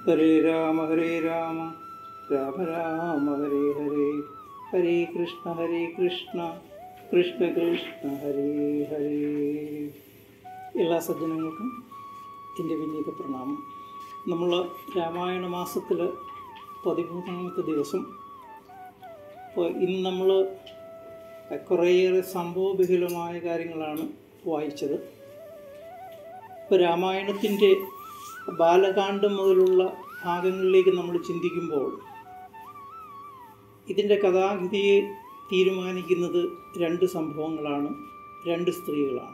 ഹരേ രാമ ഹരേ രാമ രാമ രാമ ഹരേ ഹരേ ഹരേ കൃഷ്ണ ഹരേ കൃഷ്ണ കൃഷ്ണ കൃഷ്ണ ഹരേ ഹരേ എല്ലാ സജ്ജനങ്ങൾക്കും എൻ്റെ വിനീത പ്രണാമം നമ്മൾ രാമായണ മാസത്തിൽ പതിമൂന്നാമത്തെ ദിവസം അപ്പോൾ ഇന്ന് നമ്മൾ കുറേയേറെ സംഭവബഹുലമായ കാര്യങ്ങളാണ് വായിച്ചത് ഇപ്പോൾ രാമായണത്തിൻ്റെ ബാലകാന്ഡം മുതലുള്ള ഭാഗങ്ങളിലേക്ക് നമ്മൾ ചിന്തിക്കുമ്പോൾ ഇതിൻ്റെ കഥാഗതിയെ തീരുമാനിക്കുന്നത് രണ്ട് സംഭവങ്ങളാണ് രണ്ട് സ്ത്രീകളാണ്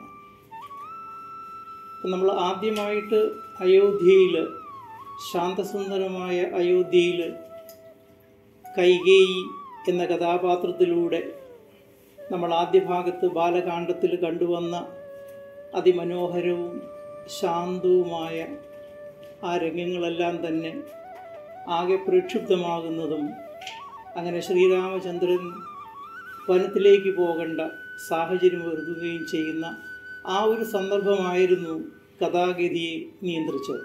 അപ്പം നമ്മൾ ആദ്യമായിട്ട് അയോധ്യയിൽ ശാന്തസുന്ദരമായ അയോധ്യയിൽ കൈകേയി എന്ന കഥാപാത്രത്തിലൂടെ നമ്മൾ ആദ്യ ഭാഗത്ത് ബാലകാന്ഡത്തിൽ കണ്ടുവന്ന അതിമനോഹരവും ശാന്തവുമായ ആ രംഗങ്ങളെല്ലാം തന്നെ ആകെ പ്രക്ഷുബ്ധമാകുന്നതും അങ്ങനെ ശ്രീരാമചന്ദ്രൻ വനത്തിലേക്ക് പോകേണ്ട സാഹചര്യം ഒരുക്കുകയും ചെയ്യുന്ന ആ ഒരു സന്ദർഭമായിരുന്നു കഥാഗതിയെ നിയന്ത്രിച്ചത്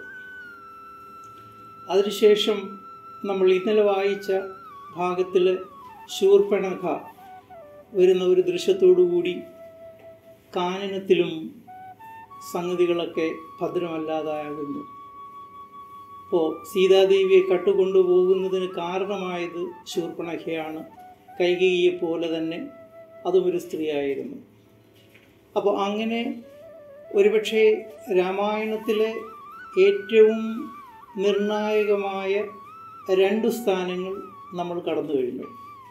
അതിനുശേഷം നമ്മൾ ഇന്നലെ വായിച്ച ഭാഗത്തിൽ ശൂർപ്പണഖ വരുന്ന ഒരു ദൃശ്യത്തോടുകൂടി കാനനത്തിലും സംഗതികളൊക്കെ ഭദ്രമല്ലാതാകുന്നു അപ്പോൾ സീതാദേവിയെ കട്ടുകൊണ്ടുപോകുന്നതിന് കാരണമായത് ശൂർപ്പണഖയാണ് കൈകേയിയെ പോലെ തന്നെ അതും ഒരു സ്ത്രീയായിരുന്നു അപ്പോൾ അങ്ങനെ ഒരുപക്ഷെ രാമായണത്തിലെ ഏറ്റവും നിർണായകമായ രണ്ട് സ്ഥാനങ്ങൾ നമ്മൾ കടന്നു കഴിഞ്ഞു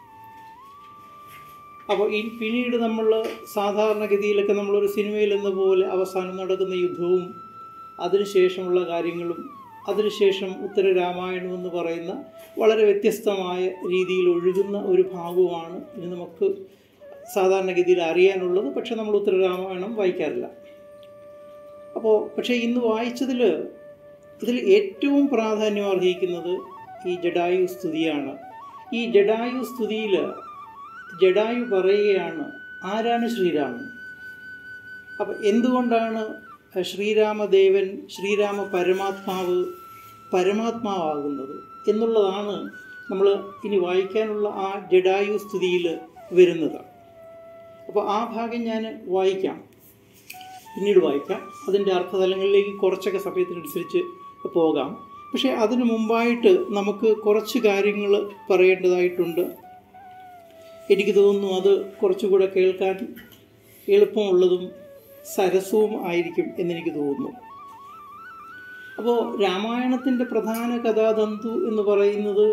അപ്പോൾ ഈ പിന്നീട് നമ്മൾ സാധാരണഗതിയിലൊക്കെ നമ്മളൊരു സിനിമയിൽ എന്ന പോലെ അവസാനം നടക്കുന്ന യുദ്ധവും അതിനുശേഷമുള്ള കാര്യങ്ങളും അതിനുശേഷം ഉത്തര രാമായണം എന്ന് പറയുന്ന വളരെ വ്യത്യസ്തമായ രീതിയിൽ ഒഴുകുന്ന ഒരു ഭാഗവുമാണ് ഇനി നമുക്ക് സാധാരണഗതിയിൽ അറിയാനുള്ളത് പക്ഷെ നമ്മൾ ഉത്തര രാമായണം വായിക്കാറില്ല അപ്പോൾ പക്ഷേ ഇന്ന് വായിച്ചതിൽ ഇതിൽ ഏറ്റവും പ്രാധാന്യം അർഹിക്കുന്നത് ഈ ജഡായു സ്തുതിയാണ് ഈ ജഡായു സ്തുതിയിൽ ജഡായു പറയുകയാണ് ആരാണ് ശ്രീരാമൻ അപ്പം എന്തുകൊണ്ടാണ് ശ്രീരാമദേവൻ ശ്രീരാമ പരമാത്മാവ് പരമാത്മാവാകുന്നത് എന്നുള്ളതാണ് നമ്മൾ ഇനി വായിക്കാനുള്ള ആ ജഡായു സ്തുതിയിൽ വരുന്നത് അപ്പോൾ ആ ഭാഗം ഞാൻ വായിക്കാം പിന്നീട് വായിക്കാം അതിൻ്റെ അർത്ഥതലങ്ങളിലേക്ക് കുറച്ചൊക്കെ സമയത്തിനനുസരിച്ച് പോകാം പക്ഷേ അതിനു മുമ്പായിട്ട് നമുക്ക് കുറച്ച് കാര്യങ്ങൾ പറയേണ്ടതായിട്ടുണ്ട് എനിക്ക് തോന്നുന്നു അത് കുറച്ചുകൂടെ കേൾക്കാൻ എളുപ്പമുള്ളതും സരസവും ആയിരിക്കും എന്നെനിക്ക് തോന്നുന്നു അപ്പോൾ രാമായണത്തിൻ്റെ പ്രധാന കഥാതന്തു എന്ന് പറയുന്നത്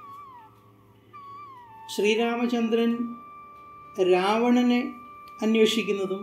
ശ്രീരാമചന്ദ്രൻ രാവണനെ അന്വേഷിക്കുന്നതും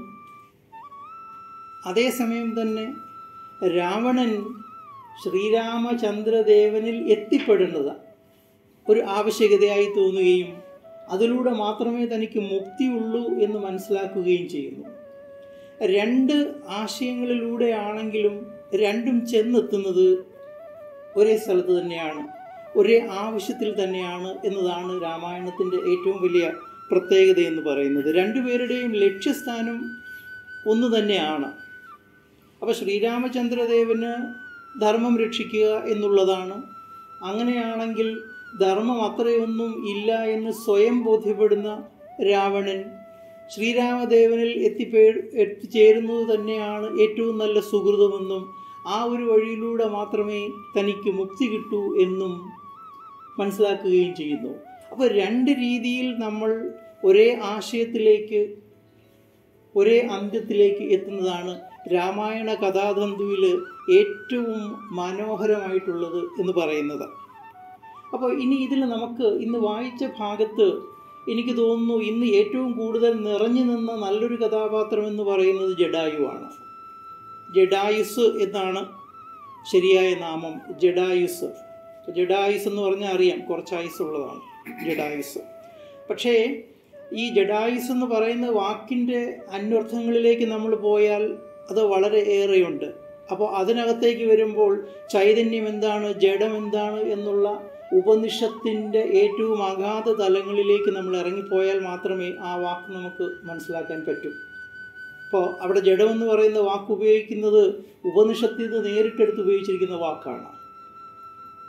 അതേസമയം തന്നെ രാവണൻ ശ്രീരാമചന്ദ്രദേവനിൽ എത്തിപ്പെടേണ്ടത് ഒരു ആവശ്യകതയായി തോന്നുകയും അതിലൂടെ മാത്രമേ തനിക്ക് മുക്തിയുള്ളൂ എന്ന് മനസ്സിലാക്കുകയും ചെയ്യുന്നു രണ്ട് ആശയങ്ങളിലൂടെയാണെങ്കിലും രണ്ടും ചെന്നെത്തുന്നത് ഒരേ സ്ഥലത്ത് തന്നെയാണ് ഒരേ ആവശ്യത്തിൽ തന്നെയാണ് എന്നതാണ് രാമായണത്തിൻ്റെ ഏറ്റവും വലിയ പ്രത്യേകത എന്ന് പറയുന്നത് രണ്ടുപേരുടെയും ലക്ഷ്യസ്ഥാനം ഒന്ന് തന്നെയാണ് അപ്പോൾ ശ്രീരാമചന്ദ്രദേവന് ധർമ്മം രക്ഷിക്കുക എന്നുള്ളതാണ് അങ്ങനെയാണെങ്കിൽ ധർമ്മം അത്രയൊന്നും ഇല്ല എന്ന് സ്വയം ബോധ്യപ്പെടുന്ന രാവണൻ ശ്രീരാമദേവനിൽ എത്തിപ്പേ എത്തിച്ചേരുന്നത് തന്നെയാണ് ഏറ്റവും നല്ല സുഹൃതമെന്നും ആ ഒരു വഴിയിലൂടെ മാത്രമേ തനിക്ക് മുക്തി കിട്ടൂ എന്നും മനസ്സിലാക്കുകയും ചെയ്യുന്നു അപ്പോൾ രണ്ട് രീതിയിൽ നമ്മൾ ഒരേ ആശയത്തിലേക്ക് ഒരേ അന്ത്യത്തിലേക്ക് എത്തുന്നതാണ് രാമായണ കഥാതന്തുവിൽ ഏറ്റവും മനോഹരമായിട്ടുള്ളത് എന്ന് പറയുന്നത് അപ്പോൾ ഇനി ഇതിൽ നമുക്ക് ഇന്ന് വായിച്ച ഭാഗത്ത് എനിക്ക് തോന്നുന്നു ഇന്ന് ഏറ്റവും കൂടുതൽ നിറഞ്ഞു നിന്ന നല്ലൊരു കഥാപാത്രം എന്ന് പറയുന്നത് ജഡായുവാണ് ജഡായുസ് എന്നാണ് ശരിയായ നാമം ജഡായുസ് ജഡായുസ് എന്ന് പറഞ്ഞാൽ അറിയാം കുറച്ച് ആയുസ് ഉള്ളതാണ് ജഡായുസ് പക്ഷേ ഈ ജഡായുസ് എന്ന് പറയുന്ന വാക്കിൻ്റെ അന്വർത്ഥങ്ങളിലേക്ക് നമ്മൾ പോയാൽ അത് വളരെ ഏറെയുണ്ട് അപ്പോൾ അതിനകത്തേക്ക് വരുമ്പോൾ ചൈതന്യം എന്താണ് ജഡം എന്താണ് എന്നുള്ള ഉപനിഷത്തിൻ്റെ ഏറ്റവും അഗാധ തലങ്ങളിലേക്ക് നമ്മൾ ഇറങ്ങിപ്പോയാൽ മാത്രമേ ആ വാക്ക് നമുക്ക് മനസ്സിലാക്കാൻ പറ്റൂ അപ്പോൾ അവിടെ ജഡമെന്ന് പറയുന്ന വാക്ക് ഉപയോഗിക്കുന്നത് ഉപനിഷത്തിൽ നിന്ന് നേരിട്ടെടുത്ത് ഉപയോഗിച്ചിരിക്കുന്ന വാക്കാണ്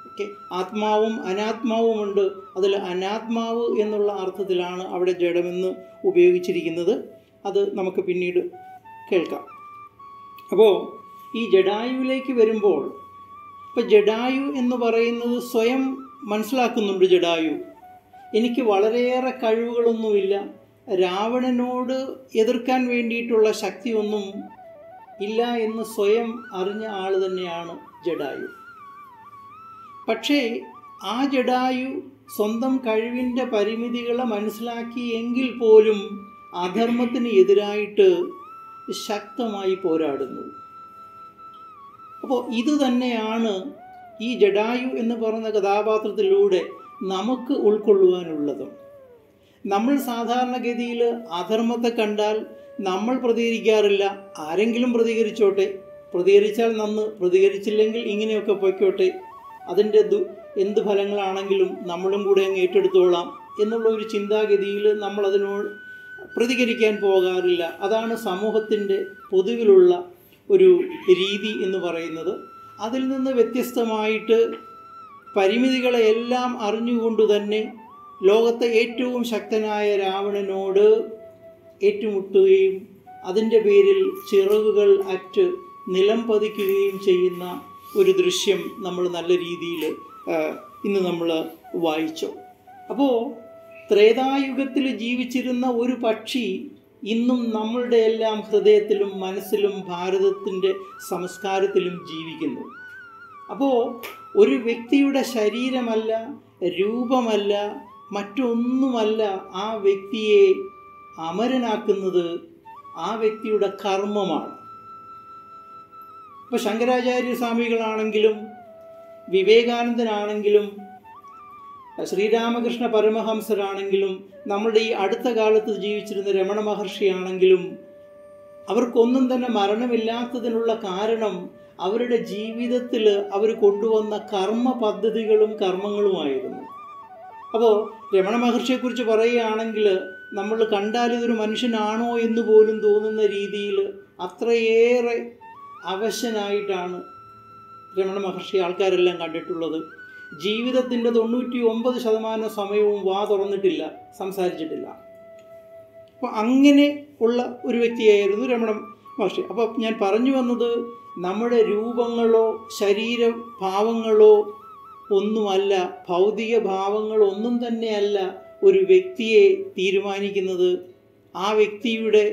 ഓക്കെ ആത്മാവും അനാത്മാവുമുണ്ട് അതിൽ അനാത്മാവ് എന്നുള്ള അർത്ഥത്തിലാണ് അവിടെ ജഡമെന്ന് ഉപയോഗിച്ചിരിക്കുന്നത് അത് നമുക്ക് പിന്നീട് കേൾക്കാം അപ്പോൾ ഈ ജഡായുവിലേക്ക് വരുമ്പോൾ ഇപ്പോൾ ജഡായു എന്ന് പറയുന്നത് സ്വയം മനസ്സിലാക്കുന്നുണ്ട് ജഡായു എനിക്ക് വളരെയേറെ കഴിവുകളൊന്നുമില്ല രാവണനോട് എതിർക്കാൻ വേണ്ടിയിട്ടുള്ള ശക്തിയൊന്നും ഇല്ല എന്ന് സ്വയം അറിഞ്ഞ ആൾ തന്നെയാണ് ജഡായു പക്ഷേ ആ ജഡായു സ്വന്തം കഴിവിൻ്റെ പരിമിതികളെ മനസ്സിലാക്കി എങ്കിൽ പോലും അധർമ്മത്തിന് എതിരായിട്ട് ശക്തമായി പോരാടുന്നു അപ്പോൾ ഇത് തന്നെയാണ് ഈ ജഡായു എന്ന് പറയുന്ന കഥാപാത്രത്തിലൂടെ നമുക്ക് ഉൾക്കൊള്ളുവാനുള്ളതും നമ്മൾ സാധാരണഗതിയിൽ അധർമ്മത്തെ കണ്ടാൽ നമ്മൾ പ്രതികരിക്കാറില്ല ആരെങ്കിലും പ്രതികരിച്ചോട്ടെ പ്രതികരിച്ചാൽ നന്ന് പ്രതികരിച്ചില്ലെങ്കിൽ ഇങ്ങനെയൊക്കെ പൊയ്ക്കോട്ടെ അതിൻ്റെ ദു എന്ത് ഫലങ്ങളാണെങ്കിലും നമ്മളും കൂടെ അങ്ങ് ഏറ്റെടുത്തോളാം എന്നുള്ള ഒരു ചിന്താഗതിയിൽ നമ്മൾ അതിനോട് പ്രതികരിക്കാൻ പോകാറില്ല അതാണ് സമൂഹത്തിൻ്റെ പൊതുവിലുള്ള ഒരു രീതി എന്ന് പറയുന്നത് അതിൽ നിന്ന് വ്യത്യസ്തമായിട്ട് പരിമിതികളെ എല്ലാം അറിഞ്ഞുകൊണ്ട് തന്നെ ലോകത്തെ ഏറ്റവും ശക്തനായ രാവണനോട് ഏറ്റുമുട്ടുകയും അതിൻ്റെ പേരിൽ ചിറകുകൾ അറ്റ് നിലം പതിക്കുകയും ചെയ്യുന്ന ഒരു ദൃശ്യം നമ്മൾ നല്ല രീതിയിൽ ഇന്ന് നമ്മൾ വായിച്ചു അപ്പോൾ ത്രേതായുഗത്തിൽ ജീവിച്ചിരുന്ന ഒരു പക്ഷി ഇന്നും നമ്മളുടെ എല്ലാം ഹൃദയത്തിലും മനസ്സിലും ഭാരതത്തിൻ്റെ സംസ്കാരത്തിലും ജീവിക്കുന്നു അപ്പോൾ ഒരു വ്യക്തിയുടെ ശരീരമല്ല രൂപമല്ല മറ്റൊന്നുമല്ല ആ വ്യക്തിയെ അമരനാക്കുന്നത് ആ വ്യക്തിയുടെ കർമ്മമാണ് ഇപ്പോൾ ശങ്കരാചാര്യ സ്വാമികളാണെങ്കിലും വിവേകാനന്ദനാണെങ്കിലും ശ്രീരാമകൃഷ്ണ പരമഹംസരാണെങ്കിലും നമ്മളുടെ ഈ അടുത്ത കാലത്ത് ജീവിച്ചിരുന്ന രമണ മഹർഷിയാണെങ്കിലും അവർക്കൊന്നും തന്നെ മരണമില്ലാത്തതിനുള്ള കാരണം അവരുടെ ജീവിതത്തിൽ അവർ കൊണ്ടുവന്ന കർമ്മ പദ്ധതികളും കർമ്മങ്ങളുമായിരുന്നു അപ്പോൾ രമണ മഹർഷിയെക്കുറിച്ച് പറയുകയാണെങ്കിൽ നമ്മൾ കണ്ടാൽ ഇതൊരു മനുഷ്യനാണോ എന്ന് പോലും തോന്നുന്ന രീതിയിൽ അത്രയേറെ അവശനായിട്ടാണ് രമണ മഹർഷി ആൾക്കാരെല്ലാം കണ്ടിട്ടുള്ളത് ജീവിതത്തിൻ്റെ തൊണ്ണൂറ്റി ഒമ്പത് ശതമാനം സമയവും വാ തുറന്നിട്ടില്ല സംസാരിച്ചിട്ടില്ല അപ്പോൾ അങ്ങനെ ഉള്ള ഒരു വ്യക്തിയായിരുന്നു രമണ മഹർഷി അപ്പോൾ ഞാൻ പറഞ്ഞു വന്നത് നമ്മുടെ രൂപങ്ങളോ ശരീരഭാവങ്ങളോ ഒന്നുമല്ല ഭൗതിക ഭാവങ്ങളൊന്നും തന്നെയല്ല ഒരു വ്യക്തിയെ തീരുമാനിക്കുന്നത് ആ വ്യക്തിയുടെ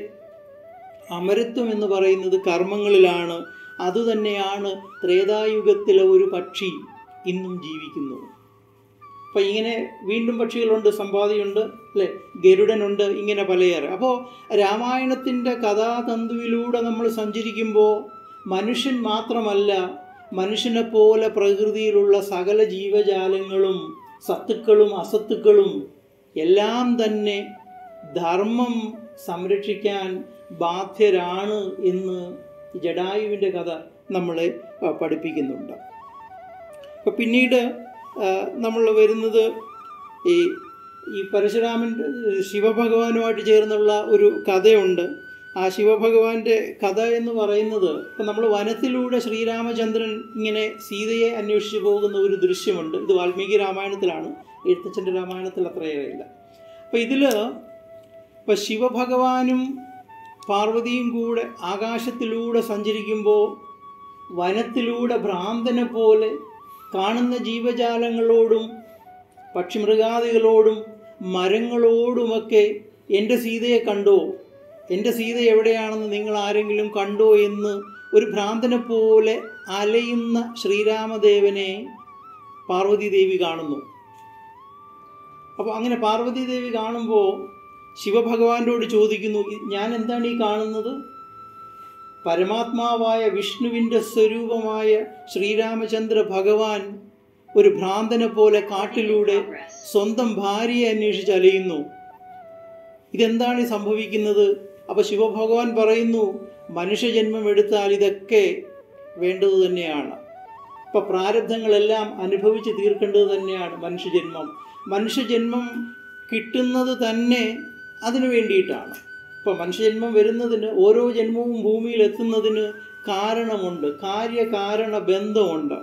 അമരത്വം എന്ന് പറയുന്നത് കർമ്മങ്ങളിലാണ് അതുതന്നെയാണ് ത്രേതായുഗത്തിലെ ഒരു പക്ഷി ഇന്നും ജീവിക്കുന്നു അപ്പം ഇങ്ങനെ വീണ്ടും പക്ഷികളുണ്ട് സമ്പാദിയുണ്ട് അല്ലേ ഗരുഡനുണ്ട് ഇങ്ങനെ പലയേറെ അപ്പോൾ രാമായണത്തിൻ്റെ കഥാതന്തുവിലൂടെ നമ്മൾ സഞ്ചരിക്കുമ്പോൾ മനുഷ്യൻ മാത്രമല്ല മനുഷ്യനെ പോലെ പ്രകൃതിയിലുള്ള സകല ജീവജാലങ്ങളും സത്തുക്കളും അസത്തുക്കളും എല്ലാം തന്നെ ധർമ്മം സംരക്ഷിക്കാൻ ബാധ്യരാണ് എന്ന് ജഡായുവിൻ്റെ കഥ നമ്മളെ പഠിപ്പിക്കുന്നുണ്ട് അപ്പോൾ പിന്നീട് നമ്മൾ വരുന്നത് ഈ ഈ പരശുരാമൻ്റെ ശിവഭഗവാനുമായിട്ട് ചേർന്നുള്ള ഒരു കഥയുണ്ട് ആ ശിവഭഗവാന്റെ കഥ എന്ന് പറയുന്നത് ഇപ്പം നമ്മൾ വനത്തിലൂടെ ശ്രീരാമചന്ദ്രൻ ഇങ്ങനെ സീതയെ അന്വേഷിച്ച് പോകുന്ന ഒരു ദൃശ്യമുണ്ട് ഇത് വാൽമീകി രാമായണത്തിലാണ് എഴുത്തച്ഛൻ്റെ രാമായണത്തിൽ അത്രയേറെ ഇല്ല അപ്പം ഇതിൽ ഇപ്പം ശിവഭഗവാനും പാർവതിയും കൂടെ ആകാശത്തിലൂടെ സഞ്ചരിക്കുമ്പോൾ വനത്തിലൂടെ ഭ്രാന്തനെ പോലെ കാണുന്ന ജീവജാലങ്ങളോടും പക്ഷിമൃഗാദികളോടും മരങ്ങളോടുമൊക്കെ എൻ്റെ സീതയെ കണ്ടോ എൻ്റെ സീത എവിടെയാണെന്ന് നിങ്ങൾ ആരെങ്കിലും കണ്ടോ എന്ന് ഒരു ഭ്രാന്തനെ പോലെ അലയുന്ന ശ്രീരാമദേവനെ പാർവതി ദേവി കാണുന്നു അപ്പോൾ അങ്ങനെ പാർവതി ദേവി കാണുമ്പോൾ ശിവഭഗവാനോട് ചോദിക്കുന്നു ഞാൻ എന്താണ് ഈ കാണുന്നത് പരമാത്മാവായ വിഷ്ണുവിൻ്റെ സ്വരൂപമായ ശ്രീരാമചന്ദ്ര ഭഗവാൻ ഒരു ഭ്രാന്തനെ പോലെ കാട്ടിലൂടെ സ്വന്തം ഭാര്യയെ അന്വേഷിച്ച് അലയുന്നു ഇതെന്താണ് ഈ സംഭവിക്കുന്നത് അപ്പോൾ ശിവഭഗവാൻ പറയുന്നു മനുഷ്യജന്മം എടുത്താൽ ഇതൊക്കെ വേണ്ടത് തന്നെയാണ് ഇപ്പോൾ പ്രാരബ്ധങ്ങളെല്ലാം അനുഭവിച്ച് തീർക്കേണ്ടത് തന്നെയാണ് മനുഷ്യജന്മം മനുഷ്യജന്മം കിട്ടുന്നത് തന്നെ അതിനു വേണ്ടിയിട്ടാണ് ഇപ്പോൾ മനുഷ്യജന്മം വരുന്നതിന് ഓരോ ജന്മവും ഭൂമിയിൽ എത്തുന്നതിന് കാരണമുണ്ട് കാര്യകാരണ ബന്ധമുണ്ട്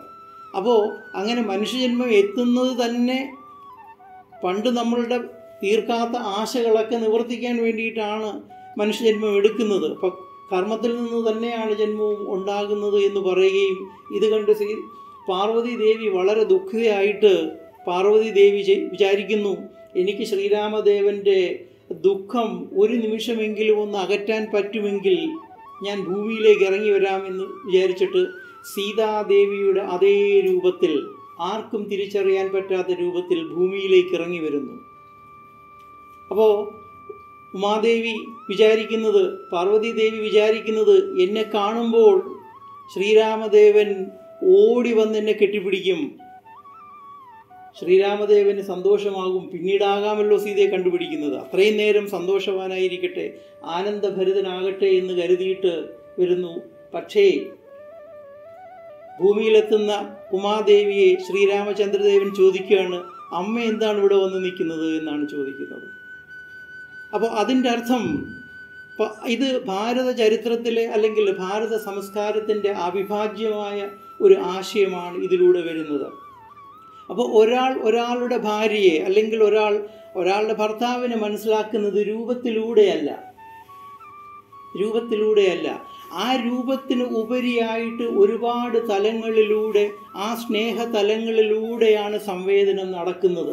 അപ്പോൾ അങ്ങനെ മനുഷ്യജന്മം എത്തുന്നത് തന്നെ പണ്ട് നമ്മളുടെ തീർക്കാത്ത ആശകളൊക്കെ നിവർത്തിക്കാൻ വേണ്ടിയിട്ടാണ് മനുഷ്യജന്മം എടുക്കുന്നത് അപ്പം കർമ്മത്തിൽ നിന്ന് തന്നെയാണ് ജന്മവും ഉണ്ടാകുന്നത് എന്ന് പറയുകയും ഇത് കണ്ട് ശ്രീ പാർവതി ദേവി വളരെ ദുഃഖിതയായിട്ട് പാർവതി ദേവി ചെ- വിചാരിക്കുന്നു എനിക്ക് ശ്രീരാമദേവൻ്റെ ദുഃഖം ഒരു നിമിഷമെങ്കിലും ഒന്ന് അകറ്റാൻ പറ്റുമെങ്കിൽ ഞാൻ ഭൂമിയിലേക്ക് ഇറങ്ങി വരാമെന്ന് വിചാരിച്ചിട്ട് സീതാദേവിയുടെ അതേ രൂപത്തിൽ ആർക്കും തിരിച്ചറിയാൻ പറ്റാത്ത രൂപത്തിൽ ഭൂമിയിലേക്ക് ഇറങ്ങി വരുന്നു അപ്പോൾ ഉമാദേവി വിചാരിക്കുന്നത് പാർവതി ദേവി വിചാരിക്കുന്നത് എന്നെ കാണുമ്പോൾ ശ്രീരാമദേവൻ ഓടി വന്ന് എന്നെ കെട്ടിപ്പിടിക്കും ശ്രീരാമദേവന് സന്തോഷമാകും പിന്നീടാകാമല്ലോ സീതയെ കണ്ടുപിടിക്കുന്നത് അത്രയും നേരം സന്തോഷവാനായിരിക്കട്ടെ ആനന്ദഭരിതനാകട്ടെ എന്ന് കരുതിയിട്ട് വരുന്നു പക്ഷേ ഭൂമിയിലെത്തുന്ന ഉമാദേവിയെ ശ്രീരാമചന്ദ്രദേവൻ ചോദിക്കുകയാണ് അമ്മ എന്താണ് ഇവിടെ വന്ന് നിൽക്കുന്നത് എന്നാണ് ചോദിക്കുന്നത് അപ്പോൾ അതിൻ്റെ അർത്ഥം പ- ഇത് ഭാരത ചരിത്രത്തിലെ അല്ലെങ്കിൽ ഭാരത സംസ്കാരത്തിൻ്റെ അവിഭാജ്യമായ ഒരു ആശയമാണ് ഇതിലൂടെ വരുന്നത് അപ്പോൾ ഒരാൾ ഒരാളുടെ ഭാര്യയെ അല്ലെങ്കിൽ ഒരാൾ ഒരാളുടെ ഭർത്താവിനെ മനസ്സിലാക്കുന്നത് രൂപത്തിലൂടെയല്ല രൂപത്തിലൂടെയല്ല ആ രൂപത്തിന് ഉപരിയായിട്ട് ഒരുപാട് തലങ്ങളിലൂടെ ആ സ്നേഹ തലങ്ങളിലൂടെയാണ് സംവേദനം നടക്കുന്നത്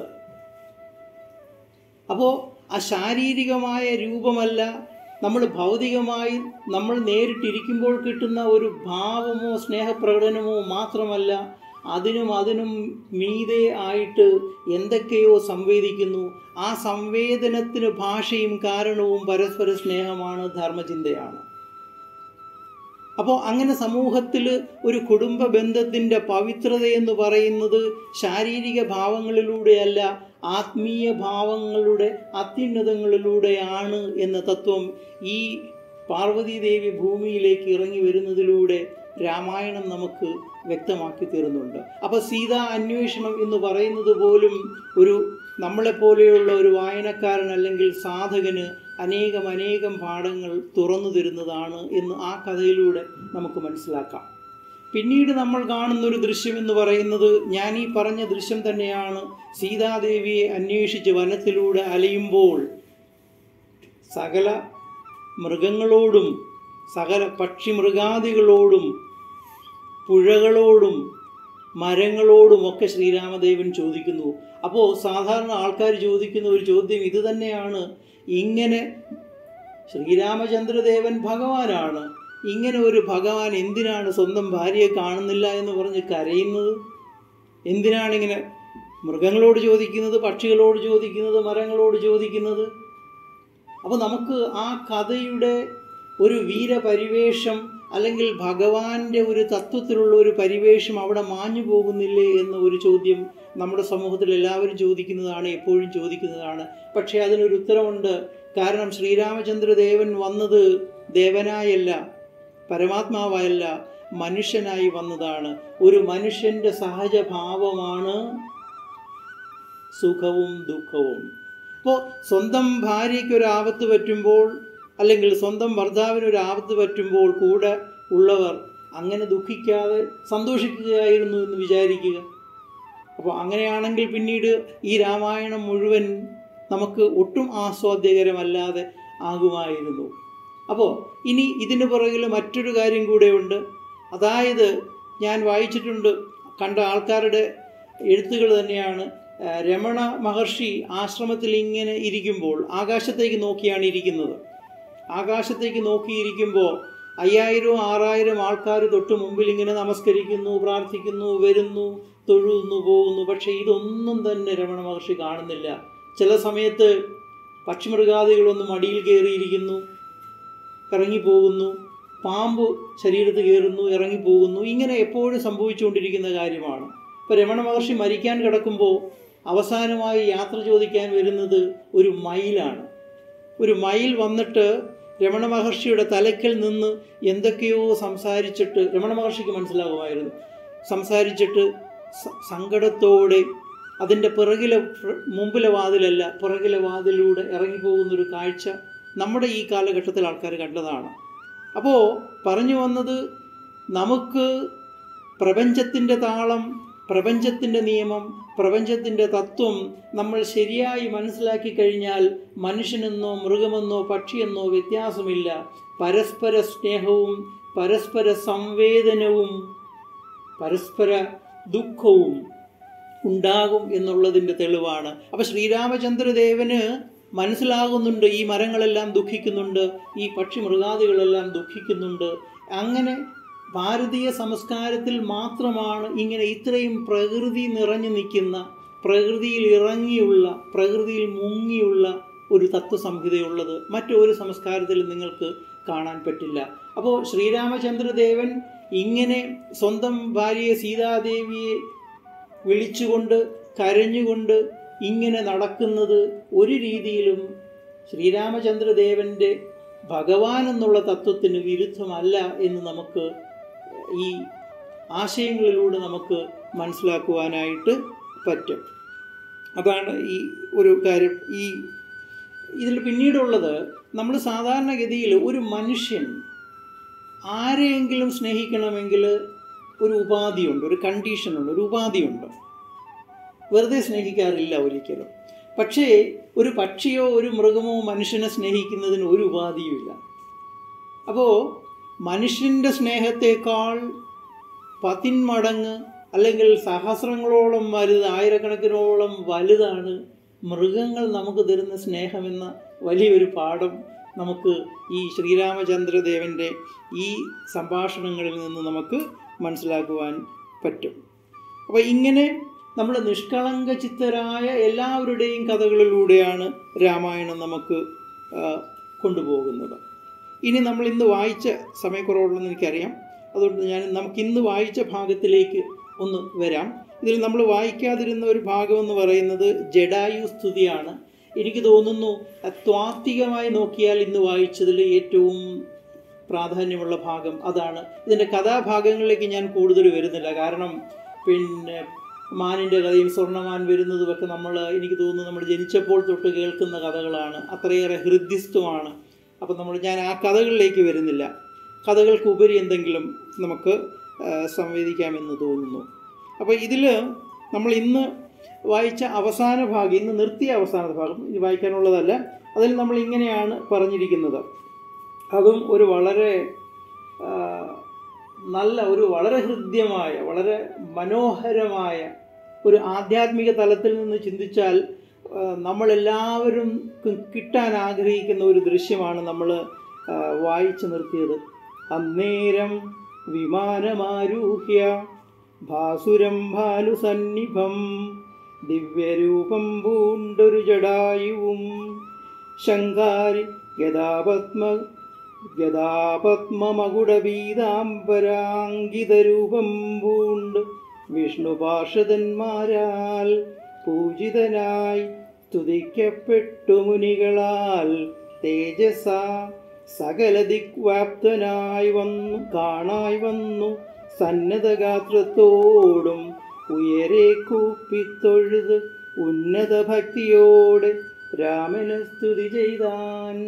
അപ്പോൾ ആ ശാരീരികമായ രൂപമല്ല നമ്മൾ ഭൗതികമായി നമ്മൾ നേരിട്ടിരിക്കുമ്പോൾ കിട്ടുന്ന ഒരു ഭാവമോ സ്നേഹപ്രകടനമോ മാത്രമല്ല അതിനും അതിനും മീതെ ആയിട്ട് എന്തൊക്കെയോ സംവേദിക്കുന്നു ആ സംവേദനത്തിന് ഭാഷയും കാരണവും പരസ്പര സ്നേഹമാണ് ധർമ്മചിന്തയാണ് അപ്പോൾ അങ്ങനെ സമൂഹത്തിൽ ഒരു കുടുംബ ബന്ധത്തിൻ്റെ പവിത്രത എന്ന് പറയുന്നത് ശാരീരിക ഭാവങ്ങളിലൂടെയല്ല ആത്മീയ ഭാവങ്ങളുടെ അത്യുന്നതങ്ങളിലൂടെയാണ് എന്ന തത്വം ഈ പാർവതീദേവി ഭൂമിയിലേക്ക് ഇറങ്ങി വരുന്നതിലൂടെ രാമായണം നമുക്ക് വ്യക്തമാക്കി തരുന്നുണ്ട് അപ്പോൾ സീതാ അന്വേഷണം എന്ന് പറയുന്നത് പോലും ഒരു നമ്മളെപ്പോലെയുള്ള ഒരു വായനക്കാരൻ അല്ലെങ്കിൽ സാധകന് അനേകം അനേകം പാഠങ്ങൾ തുറന്നു തരുന്നതാണ് എന്ന് ആ കഥയിലൂടെ നമുക്ക് മനസ്സിലാക്കാം പിന്നീട് നമ്മൾ കാണുന്ന ഒരു ദൃശ്യം എന്ന് പറയുന്നത് ഞാൻ ഈ പറഞ്ഞ ദൃശ്യം തന്നെയാണ് സീതാദേവിയെ അന്വേഷിച്ച് വനത്തിലൂടെ അലയുമ്പോൾ സകല മൃഗങ്ങളോടും സകല പക്ഷിമൃഗാദികളോടും പുഴകളോടും മരങ്ങളോടുമൊക്കെ ശ്രീരാമദേവൻ ചോദിക്കുന്നു അപ്പോൾ സാധാരണ ആൾക്കാർ ചോദിക്കുന്ന ഒരു ചോദ്യം ഇത് തന്നെയാണ് ഇങ്ങനെ ശ്രീരാമചന്ദ്രദേവൻ ഭഗവാനാണ് ഇങ്ങനെ ഒരു ഭഗവാൻ എന്തിനാണ് സ്വന്തം ഭാര്യയെ കാണുന്നില്ല എന്ന് പറഞ്ഞ് കരയുന്നത് എന്തിനാണ് ഇങ്ങനെ മൃഗങ്ങളോട് ചോദിക്കുന്നത് പക്ഷികളോട് ചോദിക്കുന്നത് മരങ്ങളോട് ചോദിക്കുന്നത് അപ്പോൾ നമുക്ക് ആ കഥയുടെ ഒരു വീരപരിവേഷം അല്ലെങ്കിൽ ഭഗവാന്റെ ഒരു തത്വത്തിലുള്ള ഒരു പരിവേഷം അവിടെ മാഞ്ഞു പോകുന്നില്ലേ എന്ന ഒരു ചോദ്യം നമ്മുടെ സമൂഹത്തിൽ എല്ലാവരും ചോദിക്കുന്നതാണ് എപ്പോഴും ചോദിക്കുന്നതാണ് പക്ഷേ അതിനൊരു ഉത്തരമുണ്ട് കാരണം ശ്രീരാമചന്ദ്രദേവൻ വന്നത് ദേവനായല്ല പരമാത്മാവായല്ല മനുഷ്യനായി വന്നതാണ് ഒരു മനുഷ്യൻ്റെ സഹജഭാവമാണ് സുഖവും ദുഃഖവും അപ്പോൾ സ്വന്തം ഭാര്യയ്ക്ക് ഒരു ആപത്ത് പറ്റുമ്പോൾ അല്ലെങ്കിൽ സ്വന്തം ഭർത്താവിന് ഒരു ആപത്ത് പറ്റുമ്പോൾ കൂടെ ഉള്ളവർ അങ്ങനെ ദുഃഖിക്കാതെ സന്തോഷിക്കുകയായിരുന്നു എന്ന് വിചാരിക്കുക അപ്പോൾ അങ്ങനെയാണെങ്കിൽ പിന്നീട് ഈ രാമായണം മുഴുവൻ നമുക്ക് ഒട്ടും ആസ്വാദ്യകരമല്ലാതെ ആകുമായിരുന്നു അപ്പോൾ ഇനി ഇതിന് പുറകിൽ മറ്റൊരു കാര്യം കൂടെയുണ്ട് അതായത് ഞാൻ വായിച്ചിട്ടുണ്ട് കണ്ട ആൾക്കാരുടെ എഴുത്തുകൾ തന്നെയാണ് ആ, രമണ മഹർഷി ആശ്രമത്തിൽ ഇങ്ങനെ ഇരിക്കുമ്പോൾ ആകാശത്തേക്ക് നോക്കിയാണ് ഇരിക്കുന്നത് ആകാശത്തേക്ക് നോക്കിയിരിക്കുമ്പോൾ അയ്യായിരവും ആറായിരം ആൾക്കാർ തൊട്ട് മുമ്പിൽ ഇങ്ങനെ നമസ്കരിക്കുന്നു പ്രാർത്ഥിക്കുന്നു വരുന്നു തൊഴുന്നു പോകുന്നു പക്ഷേ ഇതൊന്നും തന്നെ രമണ മഹർഷി കാണുന്നില്ല ചില സമയത്ത് പക്ഷിമൃഗാദികളൊന്നും മടിയിൽ കയറിയിരിക്കുന്നു ഇറങ്ങിപ്പോകുന്നു പാമ്പ് ശരീരത്ത് കയറുന്നു ഇറങ്ങിപ്പോകുന്നു ഇങ്ങനെ എപ്പോഴും സംഭവിച്ചുകൊണ്ടിരിക്കുന്ന കാര്യമാണ് ഇപ്പോൾ രമണ മഹർഷി മരിക്കാൻ കിടക്കുമ്പോൾ അവസാനമായി യാത്ര ചോദിക്കാൻ വരുന്നത് ഒരു മയിലാണ് ഒരു മയിൽ വന്നിട്ട് രമണ മഹർഷിയുടെ തലയ്ക്കൽ നിന്ന് എന്തൊക്കെയോ സംസാരിച്ചിട്ട് രമണ മഹർഷിക്ക് മനസ്സിലാകുമായിരുന്നു സംസാരിച്ചിട്ട് സ- സങ്കടത്തോടെ അതിൻ്റെ പിറകിലെ ഫ്ര- മുമ്പിലെ വാതിലല്ല പിറകിലെ വാതിലൂടെ ഇറങ്ങിപ്പോകുന്നൊരു കാഴ്ച നമ്മുടെ ഈ കാലഘട്ടത്തിൽ ആൾക്കാർ കണ്ടതാണ് അപ്പോൾ പറഞ്ഞു വന്നത് നമുക്ക് പ്രപഞ്ചത്തിൻ്റെ താളം പ്രപഞ്ചത്തിൻ്റെ നിയമം പ്രപഞ്ചത്തിൻ്റെ തത്വം നമ്മൾ ശരിയായി മനസ്സിലാക്കി കഴിഞ്ഞാൽ മനുഷ്യനെന്നോ മൃഗമെന്നോ പക്ഷിയെന്നോ വ്യത്യാസമില്ല പരസ്പര സ്നേഹവും പരസ്പര സംവേദനവും പരസ്പര ദുഃഖവും ഉണ്ടാകും എന്നുള്ളതിൻ്റെ തെളിവാണ് അപ്പോൾ ശ്രീരാമചന്ദ്രദേവന് മനസ്സിലാകുന്നുണ്ട് ഈ മരങ്ങളെല്ലാം ദുഃഖിക്കുന്നുണ്ട് ഈ പക്ഷി മൃഗാദികളെല്ലാം ദുഃഖിക്കുന്നുണ്ട് അങ്ങനെ ഭാരതീയ സംസ്കാരത്തിൽ മാത്രമാണ് ഇങ്ങനെ ഇത്രയും പ്രകൃതി നിറഞ്ഞു നിൽക്കുന്ന പ്രകൃതിയിൽ ഇറങ്ങിയുള്ള പ്രകൃതിയിൽ മുങ്ങിയുള്ള ഒരു തത്വസംഹിതയുള്ളത് മറ്റൊരു സംസ്കാരത്തിലും നിങ്ങൾക്ക് കാണാൻ പറ്റില്ല അപ്പോൾ ശ്രീരാമചന്ദ്രദേവൻ ഇങ്ങനെ സ്വന്തം ഭാര്യയെ സീതാദേവിയെ വിളിച്ചുകൊണ്ട് കരഞ്ഞുകൊണ്ട് ഇങ്ങനെ നടക്കുന്നത് ഒരു രീതിയിലും ശ്രീരാമചന്ദ്രദേവൻ്റെ ഭഗവാൻ എന്നുള്ള തത്വത്തിന് വിരുദ്ധമല്ല എന്ന് നമുക്ക് ഈ ആശയങ്ങളിലൂടെ നമുക്ക് മനസ്സിലാക്കുവാനായിട്ട് പറ്റും അതാണ് ഈ ഒരു കാര്യം ഈ ഇതിൽ പിന്നീടുള്ളത് നമ്മൾ സാധാരണഗതിയിൽ ഒരു മനുഷ്യൻ ആരെയെങ്കിലും സ്നേഹിക്കണമെങ്കിൽ ഒരു ഉപാധിയുണ്ട് ഒരു കണ്ടീഷനുണ്ട് ഒരു ഉപാധിയുണ്ട് വെറുതെ സ്നേഹിക്കാറില്ല ഒരിക്കലും പക്ഷേ ഒരു പക്ഷിയോ ഒരു മൃഗമോ മനുഷ്യനെ സ്നേഹിക്കുന്നതിന് ഒരു ഉപാധിയുമില്ല അപ്പോൾ മനുഷ്യൻ്റെ സ്നേഹത്തേക്കാൾ പതിന്മടങ്ങ് അല്ലെങ്കിൽ സഹസ്രങ്ങളോളം വലുത് ആയിരക്കണക്കിനോളം വലുതാണ് മൃഗങ്ങൾ നമുക്ക് തരുന്ന സ്നേഹമെന്ന വലിയൊരു പാഠം നമുക്ക് ഈ ശ്രീരാമചന്ദ്രദേവൻ്റെ ഈ സംഭാഷണങ്ങളിൽ നിന്ന് നമുക്ക് മനസ്സിലാക്കുവാൻ പറ്റും അപ്പോൾ ഇങ്ങനെ നമ്മൾ നിഷ്കളങ്ക ചിത്തരായ എല്ലാവരുടെയും കഥകളിലൂടെയാണ് രാമായണം നമുക്ക് ആ, കൊണ്ടുപോകുന്നത് ഇനി നമ്മൾ ഇന്ന് വായിച്ച സമയക്കുറവുള്ളതെന്ന് എനിക്കറിയാം അതുകൊണ്ട് ഞാൻ നമുക്ക് ഇന്ന് വായിച്ച ഭാഗത്തിലേക്ക് ഒന്ന് വരാം ഇതിൽ നമ്മൾ വായിക്കാതിരുന്ന ഒരു ഭാഗം എന്ന് പറയുന്നത് ജഡായു സ്തുതിയാണ് എനിക്ക് തോന്നുന്നു ത്വാത്വികമായി നോക്കിയാൽ ഇന്ന് വായിച്ചതിൽ ഏറ്റവും പ്രാധാന്യമുള്ള ഭാഗം അതാണ് ഇതിൻ്റെ കഥാഭാഗങ്ങളിലേക്ക് ഞാൻ കൂടുതൽ വരുന്നില്ല കാരണം പിന്നെ മാനിൻ്റെ കഥയും സ്വർണ്ണമാൻ വരുന്നതുമൊക്കെ നമ്മൾ എനിക്ക് തോന്നുന്നു നമ്മൾ ജനിച്ചപ്പോൾ തൊട്ട് കേൾക്കുന്ന കഥകളാണ് അത്രയേറെ ഹൃദ്യസ്ഥമാണ് അപ്പം നമ്മൾ ഞാൻ ആ കഥകളിലേക്ക് വരുന്നില്ല കഥകൾക്ക് ഉപരി എന്തെങ്കിലും നമുക്ക് ആ, സംവേദിക്കാമെന്ന് തോന്നുന്നു അപ്പോൾ ഇതിൽ നമ്മൾ ഇന്ന് വായിച്ച അവസാന ഭാഗം ഇന്ന് നിർത്തിയ അവസാന ഭാഗം ഇനി വായിക്കാനുള്ളതല്ല അതിൽ നമ്മൾ ഇങ്ങനെയാണ് പറഞ്ഞിരിക്കുന്നത് അതും ഒരു വളരെ ആ, നല്ല ഒരു വളരെ ഹൃദ്യമായ വളരെ മനോഹരമായ ഒരു ആധ്യാത്മിക തലത്തിൽ നിന്ന് ചിന്തിച്ചാൽ ആ, നമ്മളെല്ലാവരും കി- കിട്ടാൻ ആഗ്രഹിക്കുന്ന ഒരു ദൃശ്യമാണ് നമ്മൾ വായിച്ചു നിർത്തിയത് അന്നേരം വിമാനമാരൂഹ്യ ഭാസുരം ഭാനുസന്നിഭം ദിവ്യരൂപം പൂണ്ടൊരു ജടായുവും ശങ്കാരി ഗതാപത്മ ഗതാപത്മമകുടബീതാംബരാങ്കിതരൂപം പൂണ്ട് വിഷ്ണുപാർഷദന്മാരാൽ പൂജിതനായി സ്തുതിക്കപ്പെട്ടു മുനികളാൽ തേജസ സകല ദിക്വാപ്തനായി വന്നു കാണായി വന്നു സന്നദ്ധഗാത്രത്തോടും ഉയരെ കൂപ്പിത്തൊഴുത് ഉന്നത ഭക്തിയോടെ രാമനെ സ്തുതി ചെയ്താൻ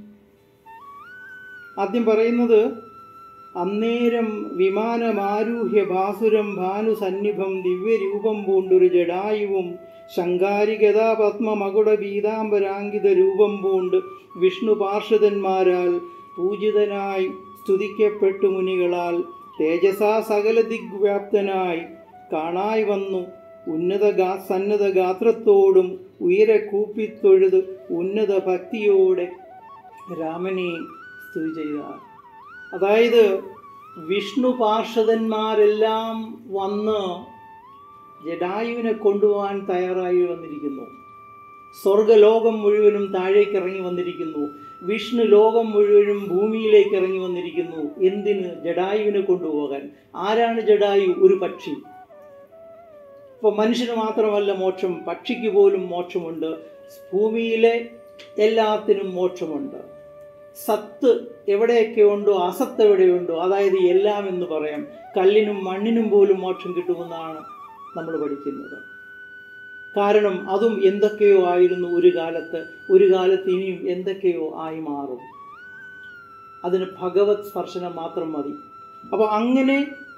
ആദ്യം പറയുന്നത് അന്നേരം വിമാനമാരൂഹ്യ ഭാസുരം ഭാനു സന്നിഭം ദിവ്യരൂപം പൂണ്ടൊരു ജടായുവും ശങ്കാരികഥാ പത്മമകുട പീതാംബരാങ്കിത രൂപം പൂണ്ട് വിഷ്ണു പാർഷദന്മാരാൽ പൂജിതനായി സ്തുതിക്കപ്പെട്ടു മുനികളാൽ തേജസാ സകല ദിഗ്വ്യാപ്തനായി കാണായി വന്നു ഉന്നത ഗാ സന്നദ്ധ ഗാത്രത്തോടും ഉയരെ കൂപ്പിത്തൊഴുത് ഉന്നത ഭക്തിയോടെ രാമനെ സ്തുതി ചെയ്താൽ അതായത് വിഷ്ണു പാർഷദന്മാരെല്ലാം വന്ന് ജഡായുവിനെ കൊണ്ടുപോകാൻ തയ്യാറായി വന്നിരിക്കുന്നു സ്വർഗലോകം മുഴുവനും താഴേക്ക് ഇറങ്ങി വന്നിരിക്കുന്നു വിഷ്ണു ലോകം മുഴുവനും ഭൂമിയിലേക്ക് ഇറങ്ങി വന്നിരിക്കുന്നു എന്തിന് ജഡായുവിനെ കൊണ്ടുപോകാൻ ആരാണ് ജഡായു ഒരു പക്ഷി ഇപ്പൊ മനുഷ്യന് മാത്രമല്ല മോക്ഷം പക്ഷിക്ക് പോലും മോക്ഷമുണ്ട് ഭൂമിയിലെ എല്ലാത്തിനും മോക്ഷമുണ്ട് സത്ത് എവിടെയൊക്കെ ഉണ്ടോ അസത്ത് എവിടെയുണ്ടോ അതായത് എല്ലാം എന്ന് പറയാം കല്ലിനും മണ്ണിനും പോലും മോക്ഷം കിട്ടുമെന്നാണ് നമ്മൾ പഠിക്കുന്നത് കാരണം അതും എന്തൊക്കെയോ ആയിരുന്നു ഒരു കാലത്ത് ഒരു കാലത്ത് ഇനിയും എന്തൊക്കെയോ ആയി മാറും അതിന് ഭഗവത് സ്പർശനം മാത്രം മതി അപ്പോൾ അങ്ങനെ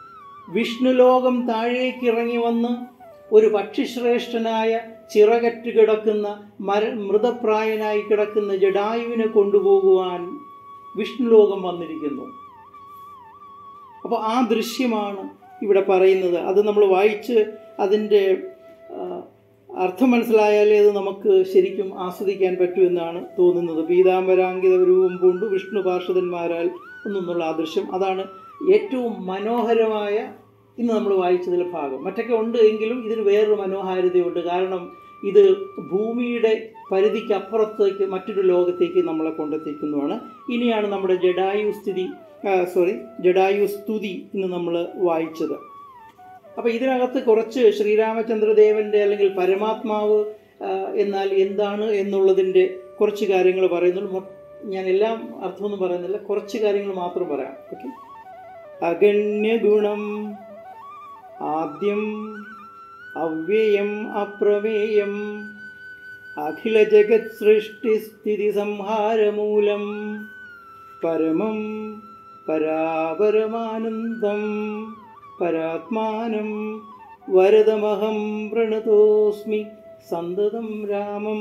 വിഷ്ണുലോകം താഴേക്ക് ഇറങ്ങി വന്ന് ഒരു പക്ഷിശ്രേഷ്ഠനായ ചിറകറ്റ് കിടക്കുന്ന മര മൃതപ്രായനായി കിടക്കുന്ന ജഡായുവിനെ കൊണ്ടുപോകുവാൻ വിഷ്ണുലോകം വന്നിരിക്കുന്നു അപ്പോൾ ആ ദൃശ്യമാണ് ഇവിടെ പറയുന്നത് അത് നമ്മൾ വായിച്ച് അതിൻ്റെ ആ, അർത്ഥം മനസ്സിലായാലേ അത് നമുക്ക് ശരിക്കും ആസ്വദിക്കാൻ പറ്റുമെന്നാണ് തോന്നുന്നത് പീതാംബരാങ്കിത രൂപം പൂണ്ടു വിഷ്ണു പാർഷദന്മാരാൽ ഒന്നുള്ള ആ ദൃശ്യം അതാണ് ഏറ്റവും മനോഹരമായ ഇന്ന് നമ്മൾ വായിച്ചതിലെ ഭാഗം മറ്റൊക്കെ ഉണ്ട് എങ്കിലും ഇതിന് വേറൊരു മനോഹാരിതയുണ്ട് കാരണം ഇത് ഭൂമിയുടെ പരിധിക്ക് അപ്പുറത്തേക്ക് മറ്റൊരു ലോകത്തേക്ക് നമ്മളെ കൊണ്ടെത്തിക്കുന്നതാണ് ഇനിയാണ് നമ്മുടെ ജഡായു സ്ഥിതി സോറി ജഡായു സ്തുതി ഇന്ന് നമ്മൾ വായിച്ചത് അപ്പോൾ ഇതിനകത്ത് കുറച്ച് ശ്രീരാമചന്ദ്രദേവൻ്റെ അല്ലെങ്കിൽ പരമാത്മാവ് ആ, എന്നാൽ എന്താണ് എന്നുള്ളതിൻ്റെ കുറച്ച് കാര്യങ്ങൾ പറയുന്നുള്ളൂ മൊ- ഞാൻ എല്ലാം അർത്ഥമൊന്നും പറയുന്നില്ല കുറച്ച് കാര്യങ്ങൾ മാത്രം പറയാം ഓക്കെ അഗണ്യഗുണം ആദ്യം അവ്യയം അപ്രമേയം അഖില ജഗത് സൃഷ്ടിസ്ഥിതി സംഹാരമൂലം പരമം പരാപരമാനന്ദം പരാത്മാനം വരദമഹം പ്രണതോസ്മി സന്തതം രാമം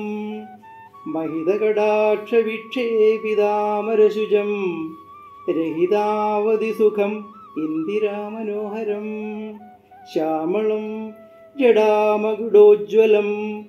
महितकटाक्षविक्षेपितामरशुजं रहितावधि सुखम् इन्दिरामनोहरं श्यामलं जडामकुडोज्ज्वलं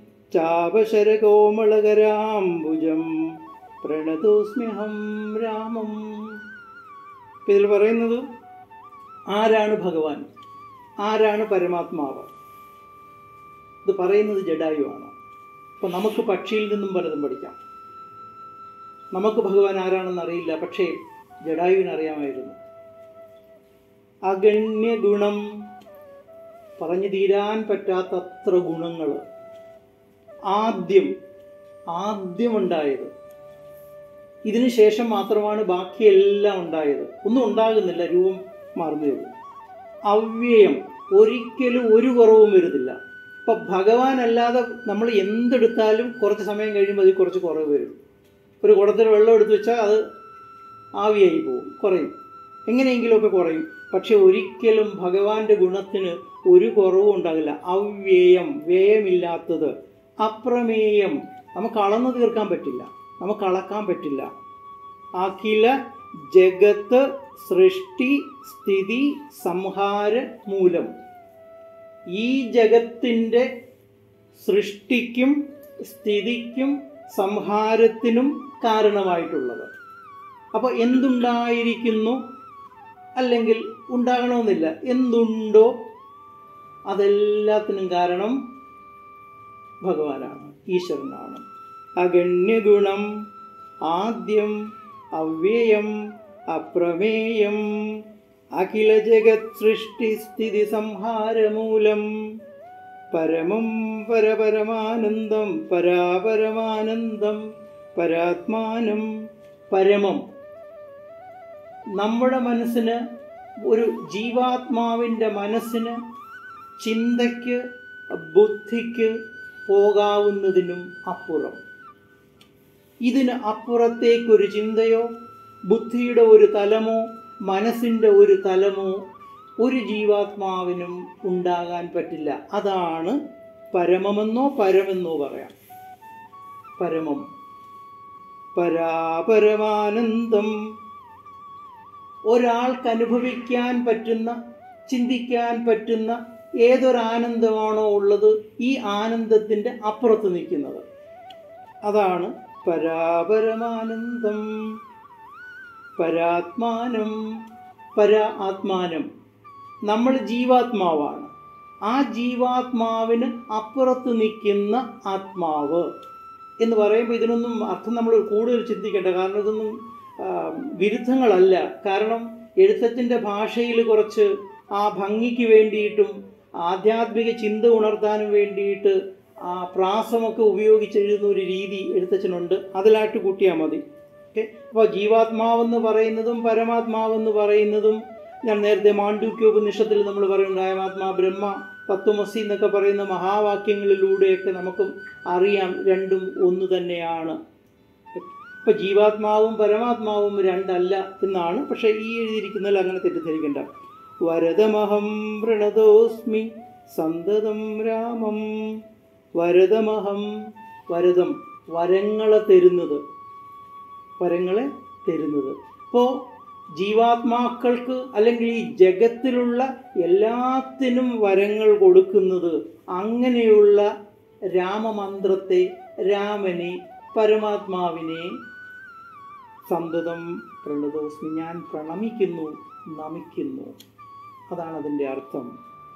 ചാപശരകോമളകരാംബുജം പ്രണതോസ്മ്യഹം രാമം ഇപ്പം ഇതിൽ പറയുന്നത് ആരാണ് ഭഗവാൻ ആരാണ് പരമാത്മാവ് ഇത് പറയുന്നത് ജഡായുവാണ് അപ്പം നമുക്ക് പക്ഷിയിൽ നിന്നും പലതും പഠിക്കാം നമുക്ക് ഭഗവാൻ ആരാണെന്ന് അറിയില്ല പക്ഷേ ജഡായുവിന് അറിയാമായിരുന്നു അഗണ്യ ഗുണം പറഞ്ഞു തീരാൻ പറ്റാത്തത്ര ഗുണങ്ങൾ ആദ്യം ആദ്യമുണ്ടായത് ഇതിനു ശേഷം മാത്രമാണ് ബാക്കിയെല്ലാം ഉണ്ടായത് ഒന്നും ഉണ്ടാകുന്നില്ല രൂപം മാറുന്നേ ഉള്ളൂ അവ്യയം ഒരിക്കലും ഒരു കുറവും വരുന്നില്ല ഇപ്പം ഭഗവാൻ അല്ലാതെ നമ്മൾ എന്തെടുത്താലും കുറച്ച് സമയം കഴിയുമ്പോൾ അതിൽ കുറച്ച് കുറവ് വരും ഒരു കുടത്തിൽ വെള്ളം എടുത്തു വെച്ചാൽ അത് ആവിയായി പോകും കുറയും എങ്ങനെയെങ്കിലുമൊക്കെ കുറയും പക്ഷെ ഒരിക്കലും ഭഗവാന്റെ ഗുണത്തിന് ഒരു കുറവും ഉണ്ടാകില്ല അവ്യയം വ്യയമില്ലാത്തത് അപ്രമേയം നമുക്ക് അളന്നു തീർക്കാൻ പറ്റില്ല നമുക്ക് അളക്കാൻ പറ്റില്ല അഖില ജഗത്ത് സൃഷ്ടി സ്ഥിതി സംഹാര മൂലം ഈ ജഗത്തിൻ്റെ സൃഷ്ടിക്കും സ്ഥിതിക്കും സംഹാരത്തിനും കാരണമായിട്ടുള്ളത് അപ്പോൾ എന്തുണ്ടായിരിക്കുന്നു അല്ലെങ്കിൽ ഉണ്ടാകണമെന്നില്ല എന്തുണ്ടോ അതെല്ലാത്തിനും കാരണം ഭഗവാനാണ് ഈശ്വരനാണ് അഗണ്യഗുണം ആദ്യം അവ്യയം അപ്രമേയം അഖില ജഗത് സൃഷ്ടി സ്ഥിതി സംഹാരമൂലം പരമം പരപരമാനന്ദം പരാപരമാനന്ദം പരാത്മാനം പരമം നമ്മുടെ മനസ്സിന് ഒരു ജീവാത്മാവിൻ്റെ മനസ്സിന് ചിന്തയ്ക്ക് ബുദ്ധിക്ക് പോകാവുന്നതിനും അപ്പുറം ഇതിന് അപ്പുറത്തേക്കൊരു ചിന്തയോ ബുദ്ധിയുടെ ഒരു തലമോ മനസ്സിൻ്റെ ഒരു തലമോ ഒരു ജീവാത്മാവിനും ഉണ്ടാകാൻ പറ്റില്ല അതാണ് പരമമെന്നോ പരമെന്നോ പറയാം പരമം പരാപരമാനന്ദം ഒരാൾക്ക് അനുഭവിക്കാൻ പറ്റുന്ന ചിന്തിക്കാൻ പറ്റുന്ന ഏതൊരാനന്ദമാണോ ഉള്ളത് ഈ ആനന്ദത്തിൻ്റെ അപ്പുറത്ത് നിൽക്കുന്നത് അതാണ് പരാപരമാനന്ദം പരാത്മാനം പരാ ആത്മാനം നമ്മൾ ജീവാത്മാവാണ് ആ ജീവാത്മാവിന് അപ്പുറത്ത് നിൽക്കുന്ന ആത്മാവ് എന്ന് പറയുമ്പോൾ ഇതിനൊന്നും അർത്ഥം നമ്മൾ കൂടുതൽ ചിന്തിക്കേണ്ട കാരണം ഇതൊന്നും ആ, വിരുദ്ധങ്ങളല്ല കാരണം എഴുത്തച്ഛൻ്റെ ഭാഷയിൽ കുറച്ച് ആ ഭംഗിക്ക് വേണ്ടിയിട്ടും ആധ്യാത്മിക ചിന്ത ഉണർത്താനും വേണ്ടിയിട്ട് ആ പ്രാസമൊക്കെ ഉപയോഗിച്ച് എഴുതുന്ന ഒരു രീതി എഴുത്തച്ഛനുണ്ട് അതിലായിട്ട് കൂട്ടിയാൽ മതി ഓക്കെ അപ്പോൾ ജീവാത്മാവെന്ന് പറയുന്നതും പരമാത്മാവെന്ന് പറയുന്നതും ഞാൻ നേരത്തെ മാണ്ഡൂക്യോപനിഷത്തിൽ നമ്മൾ പറയുന്നുണ്ട് അയമാത്മാ ബ്രഹ്മ തത്വമസി എന്നൊക്കെ പറയുന്ന മഹാവാക്യങ്ങളിലൂടെയൊക്കെ നമുക്കും അറിയാം രണ്ടും ഒന്ന് തന്നെയാണ് ഇപ്പം ജീവാത്മാവും പരമാത്മാവും രണ്ടല്ല എന്നാണ് പക്ഷേ ഈ എഴുതിയിരിക്കുന്നതിൽ അങ്ങനെ തെറ്റിദ്ധരിക്കേണ്ട വരദമഹം പ്രണതോസ്മി സന്തതം രാമം വരദമഹം വരദം വരങ്ങളെ തരുന്നത് വരങ്ങളെ തരുന്നത് അപ്പോൾ ജീവാത്മാക്കൾക്ക് അല്ലെങ്കിൽ ഈ ജഗത്തിലുള്ള എല്ലാത്തിനും വരങ്ങൾ കൊടുക്കുന്നത് അങ്ങനെയുള്ള രാമമന്ത്രത്തെ രാമനെ പരമാത്മാവിനെ സന്തതം പ്രണതോസ്മി ഞാൻ പ്രണമിക്കുന്നു നമിക്കുന്നു അതാണ് അതിൻ്റെ അർത്ഥം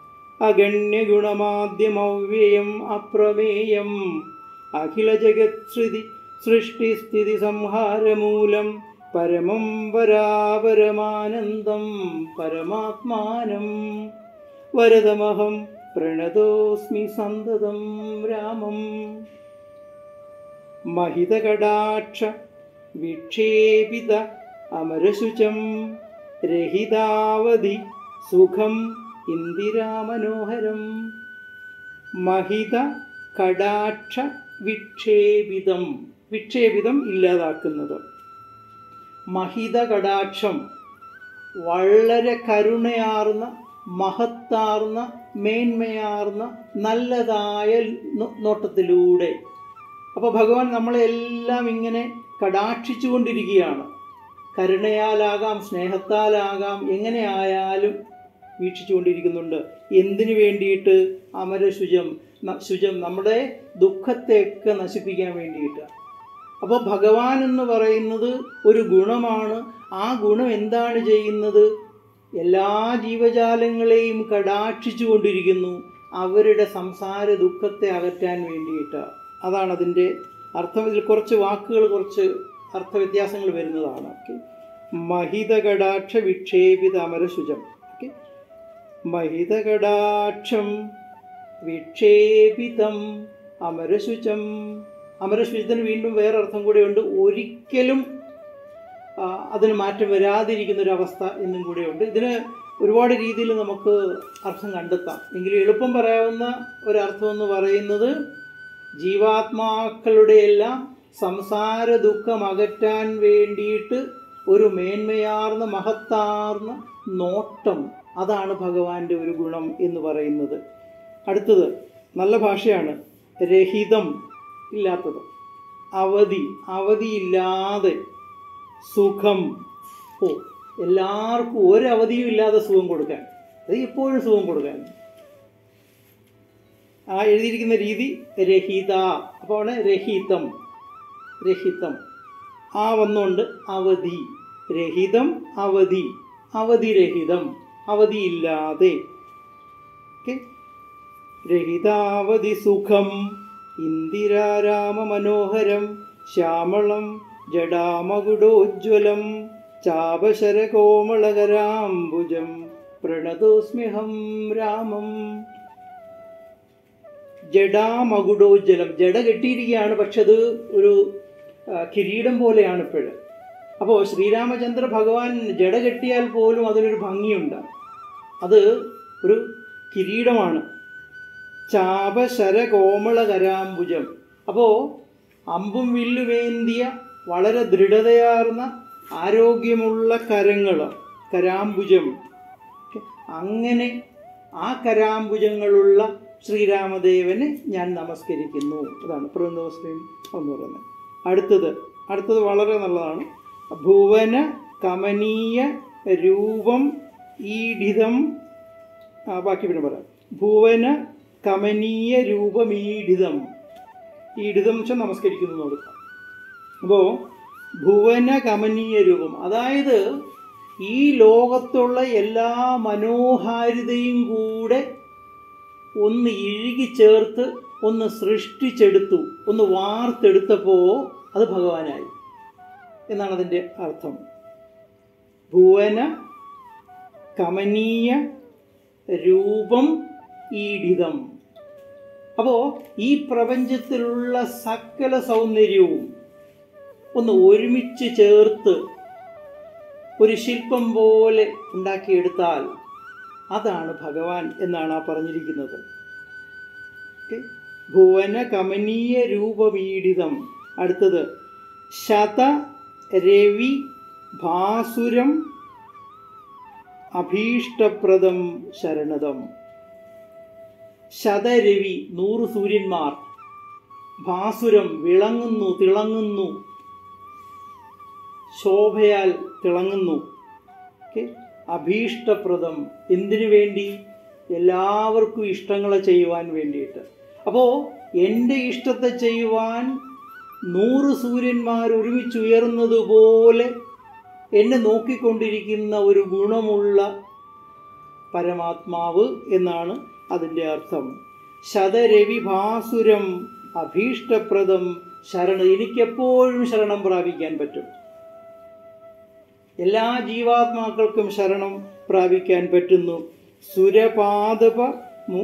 അഗണ്യഗുണമാദ്യമൗവ്യയം അപ്രമേയം അഖില ജഗത്സൃതി സൃഷ്ടിസ്ഥിതി സംഹാരമൂലം പരമം പരാപരമാനന്ദം പരമാത്മാനം വരദമഹം പ്രണതോസ്മി സന്തതം രാമം മഹിതകടാക്ഷ വിക്ഷേപിത അമരശുചം രഹിതാവധി സുഖം ഇന്ദിരാമനോഹരം മഹിത കടാക്ഷ വിക്ഷേപിതം വിക്ഷേപിതം ഇല്ലാതാക്കുന്നത് മഹിത കടാക്ഷം വളരെ കരുണയാർന്ന മഹത്താർന്ന മേന്മയാർന്ന നല്ലതായ നോ- നോട്ടത്തിലൂടെ അപ്പോൾ ഭഗവാൻ നമ്മളെല്ലാം ഇങ്ങനെ കടാക്ഷിച്ചു കൊണ്ടിരിക്കുകയാണ് കരുണയാലാകാം സ്നേഹത്താലാകാം എങ്ങനെ ആയാലും വീക്ഷിച്ചു കൊണ്ടിരിക്കുന്നുണ്ട് എന്തിനു വേണ്ടിയിട്ട് അമരശുചം ന- ശുചം നമ്മുടെ ദുഃഖത്തെയൊക്കെ നശിപ്പിക്കാൻ വേണ്ടിയിട്ട് അപ്പോൾ ഭഗവാൻ എന്ന് പറയുന്നത് ഒരു ഗുണമാണ് ആ ഗുണം എന്താണ് ചെയ്യുന്നത് എല്ലാ ജീവജാലങ്ങളെയും കടാക്ഷിച്ചു കൊണ്ടിരിക്കുന്നു അവരുടെ സംസാര ദുഃഖത്തെ അകറ്റാൻ വേണ്ടിയിട്ട് അതാണ് അതിൻ്റെ അർത്ഥം ഇതിൽ കുറച്ച് വാക്കുകൾ കുറച്ച് അർത്ഥവ്യത്യാസങ്ങൾ വരുന്നതാണ് ഓക്കെ മഹിതകടാക്ഷ വിക്ഷേപിത അമരശുചം ഓക്കെ മഹിതകടാക്ഷം വിക്ഷേപിതം അമരശുചം അമരശുചത്തിന് വീണ്ടും വേറെ അർത്ഥം കൂടെയുണ്ട് ഒരിക്കലും ആ, അതിന് മാറ്റം വരാതിരിക്കുന്ന ഒരു അവസ്ഥ എന്നും കൂടെയുണ്ട് ഇതിന് ഒരുപാട് രീതിയിൽ നമുക്ക് അർത്ഥം കണ്ടെത്താം എങ്കിലും എളുപ്പം പറയാവുന്ന ഒരർത്ഥം എന്ന് പറയുന്നത് ജീവാത്മാക്കളുടെ എല്ലാം സംസാര ദുഃഖം അകറ്റാൻ വേണ്ടിയിട്ട് ഒരു മേന്മയാർന്ന മഹത്താർന്ന നോട്ടം അതാണ് ഭഗവാന്റെ ഒരു ഗുണം എന്ന് പറയുന്നത് അടുത്തത് നല്ല ഭാഷയാണ് രഹിതം ഇല്ലാത്തത് അവധി അവധിയില്ലാതെ സുഖം ഓ എല്ലാവർക്കും ഒരു അവധിയും ഇല്ലാതെ സുഖം കൊടുക്കാൻ അത് എപ്പോഴും സുഖം കൊടുക്കാൻ ആ എഴുതിയിരിക്കുന്ന രീതി രഹിത അപ്പോൾ അവിടെ രഹിതം രഹിതം ആ വന്നുകൊണ്ട് അവധി രഹിതം അവധി അവധിരഹിതം അവധിയില്ലാതെ ഓക്കെ രഹിതാവധി സുഖം ഇന്ദിരാരാമ മനോഹരം ശ്യാമളം ജഡാമകുടോജ്വലം ചാപശരകോമളകരാംബുജം പ്രണതോസ്മ്യഹം രാമം ജഡാമകുടോജ്വലം ജഡ കെട്ടിയിരിക്കുകയാണ് പക്ഷെ അത് ഒരു ആ, കിരീടം പോലെയാണ് ഇപ്പോഴ് അപ്പോൾ ശ്രീരാമചന്ദ്ര ഭഗവാൻ ജഡ കെട്ടിയാൽ പോലും അതിനൊരു ഭംഗിയുണ്ട് അത് ഒരു കിരീടമാണ് ചാപശര കോമള കരാംബുജം അപ്പോൾ അമ്പും വില്ലുമേന്തിയ വളരെ ദൃഢതയാർന്ന ആരോഗ്യമുള്ള കരങ്ങൾ കരാംബുജം അങ്ങനെ ആ കരാംബുജങ്ങളുള്ള ശ്രീരാമദേവനെ ഞാൻ നമസ്കരിക്കുന്നു അതാണ് പ്രബന്ധവസ്ലം എന്ന് പറയുന്നത് അടുത്തത് അടുത്തത് വളരെ നല്ലതാണ് ഭുവന കമനീയ രൂപം ഈഡിതം ആ, ബാക്കി പിന്നെ പറയാം ഭുവന കമനീയ രൂപമീഡിതം ഈഡിതം വെച്ചാൽ നമസ്കരിക്കുന്നു എന്ന് കൊടുക്കാം അപ്പോൾ ഭുവന കമനീയ രൂപം അതായത് ഈ ലോകത്തുള്ള എല്ലാ മനോഹാരിതയും കൂടെ ഒന്ന് ഇഴുകി ചേർത്ത് ഒന്ന് സൃഷ്ടിച്ചെടുത്തു ഒന്ന് വാർത്തെടുത്തപ്പോൾ അത് ഭഗവാനായി എന്നാണ് അതിൻ്റെ അർത്ഥം ഭുവന കമനീയ രൂപം ഈഡിതം അപ്പോൾ ഈ പ്രപഞ്ചത്തിലുള്ള സകല സൗന്ദര്യവും ഒന്ന് ഒരുമിച്ച് ചേർത്ത് ഒരു ശില്പം പോലെ ഉണ്ടാക്കിയെടുത്താൽ അതാണ് ഭഗവാൻ എന്നാണ് ആ പറഞ്ഞിരിക്കുന്നത് ഓക്കെ ഭുവന കമനീയ രൂപമീഡിതം അടുത്തത് ശത രവി ഭാസുരം അഭീഷ്ടപ്രദം ശരണതം ശതരവി നൂറ് സൂര്യന്മാർ ഭാസുരം വിളങ്ങുന്നു തിളങ്ങുന്നു ശോഭയാൽ തിളങ്ങുന്നു ഓക്കെ അഭീഷ്ടപ്രദം എന്തിനു വേണ്ടി എല്ലാവർക്കും ഇഷ്ടങ്ങളെ ചെയ്യുവാൻ വേണ്ടിയിട്ട് അപ്പോൾ എൻ്റെ ഇഷ്ടത്തെ ചെയ്യുവാൻ നൂറ് സൂര്യന്മാർ ഒരുമിച്ച് ഉയർന്നതുപോലെ എന്നെ നോക്കിക്കൊണ്ടിരിക്കുന്ന ഒരു ഗുണമുള്ള പരമാത്മാവ് എന്നാണ് അതിൻ്റെ അർത്ഥം ശതരവി ഭാസുരം അഭീഷ്ടപ്രദം ശരണം എനിക്കെപ്പോഴും ശരണം പ്രാപിക്കാൻ പറ്റും എല്ലാ ജീവാത്മാക്കൾക്കും ശരണം പ്രാപിക്കാൻ പറ്റുന്നു സുരപാദപ മു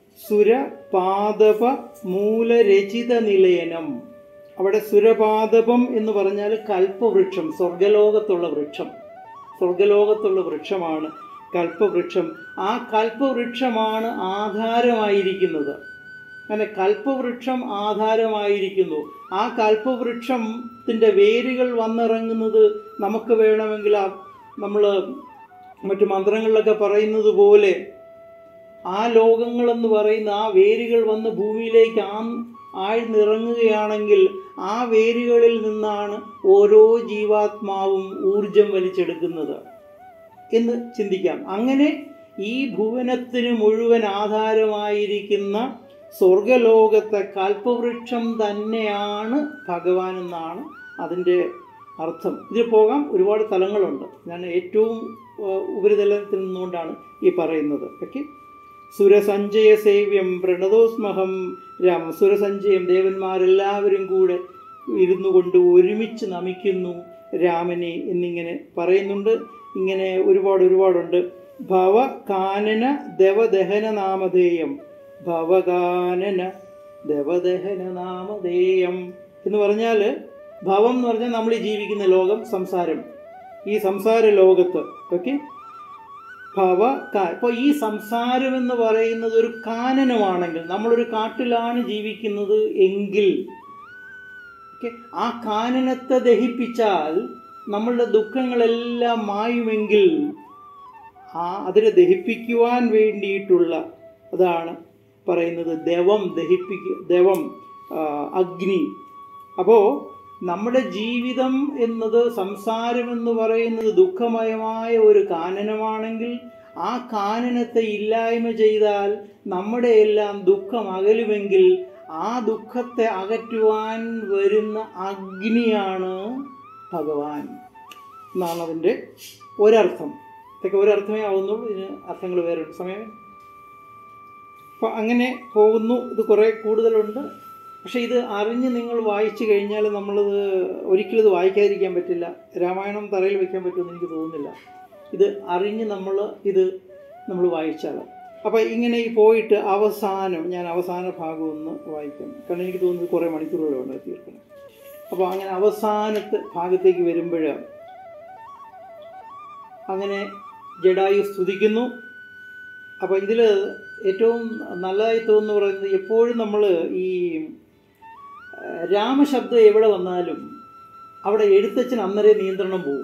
സുരപാദപ മൂലരചിത നിലയനം അവിടെ സുരപാദപം എന്ന് പറഞ്ഞാൽ കൽപ്പവൃക്ഷം സ്വർഗലോകത്തുള്ള വൃക്ഷം സ്വർഗലോകത്തുള്ള വൃക്ഷമാണ് കൽപ്പവൃക്ഷം ആ കൽപ്പവൃക്ഷമാണ് ആധാരമായിരിക്കുന്നത് അങ്ങനെ കൽപ്പവൃക്ഷം ആധാരമായിരിക്കുന്നു ആ കൽപ്പവൃക്ഷത്തിൻ്റെ വേരുകൾ വന്നിറങ്ങുന്നത് നമുക്ക് വേണമെങ്കിൽ നമ്മൾ മറ്റു മന്ത്രങ്ങളിലൊക്കെ പറയുന്നത് പോലെ ആ ലോകങ്ങളെന്ന് പറയുന്ന ആ വേരുകൾ വന്ന് ഭൂമിയിലേക്ക് ആ ആഴ്ന്നിറങ്ങുകയാണെങ്കിൽ ആ വേരുകളിൽ നിന്നാണ് ഓരോ ജീവാത്മാവും ഊർജം വലിച്ചെടുക്കുന്നത് എന്ന് ചിന്തിക്കാം അങ്ങനെ ഈ ഭുവനത്തിന് മുഴുവൻ ആധാരമായിരിക്കുന്ന സ്വർഗലോകത്തെ കൽപ്പവൃക്ഷം തന്നെയാണ് ഭഗവാൻ എന്നാണ് അതിൻ്റെ അർത്ഥം ഇതിൽ പോകാം ഒരുപാട് തലങ്ങളുണ്ട് ഞാൻ ഏറ്റവും ഉപരിതലത്തിൽ നിന്നുകൊണ്ടാണ് ഈ പറയുന്നത് ഓക്കെ സുരസഞ്ചയ സേവ്യം പ്രണതോസ്മഹം രാമ സുരസഞ്ചയം ദേവന്മാരെല്ലാവരും കൂടെ ഇരുന്നു കൊണ്ട് ഒരുമിച്ച് നമിക്കുന്നു രാമനെ എന്നിങ്ങനെ പറയുന്നുണ്ട് ഇങ്ങനെ ഒരുപാട് ഒരുപാടുണ്ട് ഭവ കാനന ദവദഹന നാമധേയം ഭവകാനന ദവദഹന നാമധേയം എന്ന് പറഞ്ഞാൽ ഭവം എന്ന് പറഞ്ഞാൽ നമ്മൾ ഈ ജീവിക്കുന്ന ലോകം സംസാരം ഈ സംസാര ലോകത്ത് ഓക്കെ ഭവ ഇപ്പോൾ ഈ സംസാരം എന്ന് പറയുന്നത് ഒരു കാനനമാണെങ്കിൽ നമ്മളൊരു കാട്ടിലാണ് ജീവിക്കുന്നത് എങ്കിൽ ഓക്കെ ആ കാനനത്തെ ദഹിപ്പിച്ചാൽ നമ്മളുടെ ദുഃഖങ്ങളെല്ലാം മായുമെങ്കിൽ ആ അതിനെ ദഹിപ്പിക്കുവാൻ വേണ്ടിയിട്ടുള്ള അതാണ് പറയുന്നത് ദവം ദഹിപ്പിക്കുക ദവം അഗ്നി അപ്പോൾ നമ്മുടെ ജീവിതം എന്നത് സംസാരം എന്ന് പറയുന്നത് ദുഃഖമയമായ ഒരു കാനനമാണെങ്കിൽ ആ കാനനത്തെ ഇല്ലായ്മ ചെയ്താൽ നമ്മുടെ എല്ലാം ദുഃഖം അകലുമെങ്കിൽ ആ ദുഃഖത്തെ അകറ്റുവാൻ വരുന്ന അഗ്നിയാണ് ഭഗവാൻ എന്നാണ് അതിൻ്റെ ഒരർത്ഥം ഇതൊക്കെ ഒരർത്ഥമേ ആവുന്നുള്ളൂ ഇതിന് അർത്ഥങ്ങൾ വേറെ സമയം അപ്പോൾ അങ്ങനെ പോകുന്നു ഇത് കുറേ കൂടുതലുണ്ട് പക്ഷേ ഇത് അറിഞ്ഞ് നിങ്ങൾ വായിച്ചു കഴിഞ്ഞാൽ നമ്മളത് ഒരിക്കലും ഇത് വായിക്കാതിരിക്കാൻ പറ്റില്ല രാമായണം തറയിൽ വെക്കാൻ പറ്റുമെന്ന് എനിക്ക് തോന്നുന്നില്ല ഇത് അറിഞ്ഞ് നമ്മൾ ഇത് നമ്മൾ വായിച്ചാൽ അപ്പോൾ ഇങ്ങനെ ഈ പോയിട്ട് അവസാനം ഞാൻ അവസാന ഭാഗം ഒന്ന് വായിക്കാം കാരണം എനിക്ക് തോന്നുന്നത് കുറേ മണിക്കൂറുകളുണ്ട് തീർക്കണം അപ്പോൾ അങ്ങനെ അവസാനത്തെ ഭാഗത്തേക്ക് വരുമ്പോൾ അങ്ങനെ ജഡായു സ്തുതിക്കുന്നു അപ്പോൾ ഇതിൽ ഏറ്റവും നല്ലതായി തോന്നുന്നു പറയുന്നത് എപ്പോഴും നമ്മൾ ഈ രാമശബ്ദം എവിടെ വന്നാലും അവിടെ എഴുത്തച്ഛൻ അന്നേരം നിയന്ത്രണം പോകും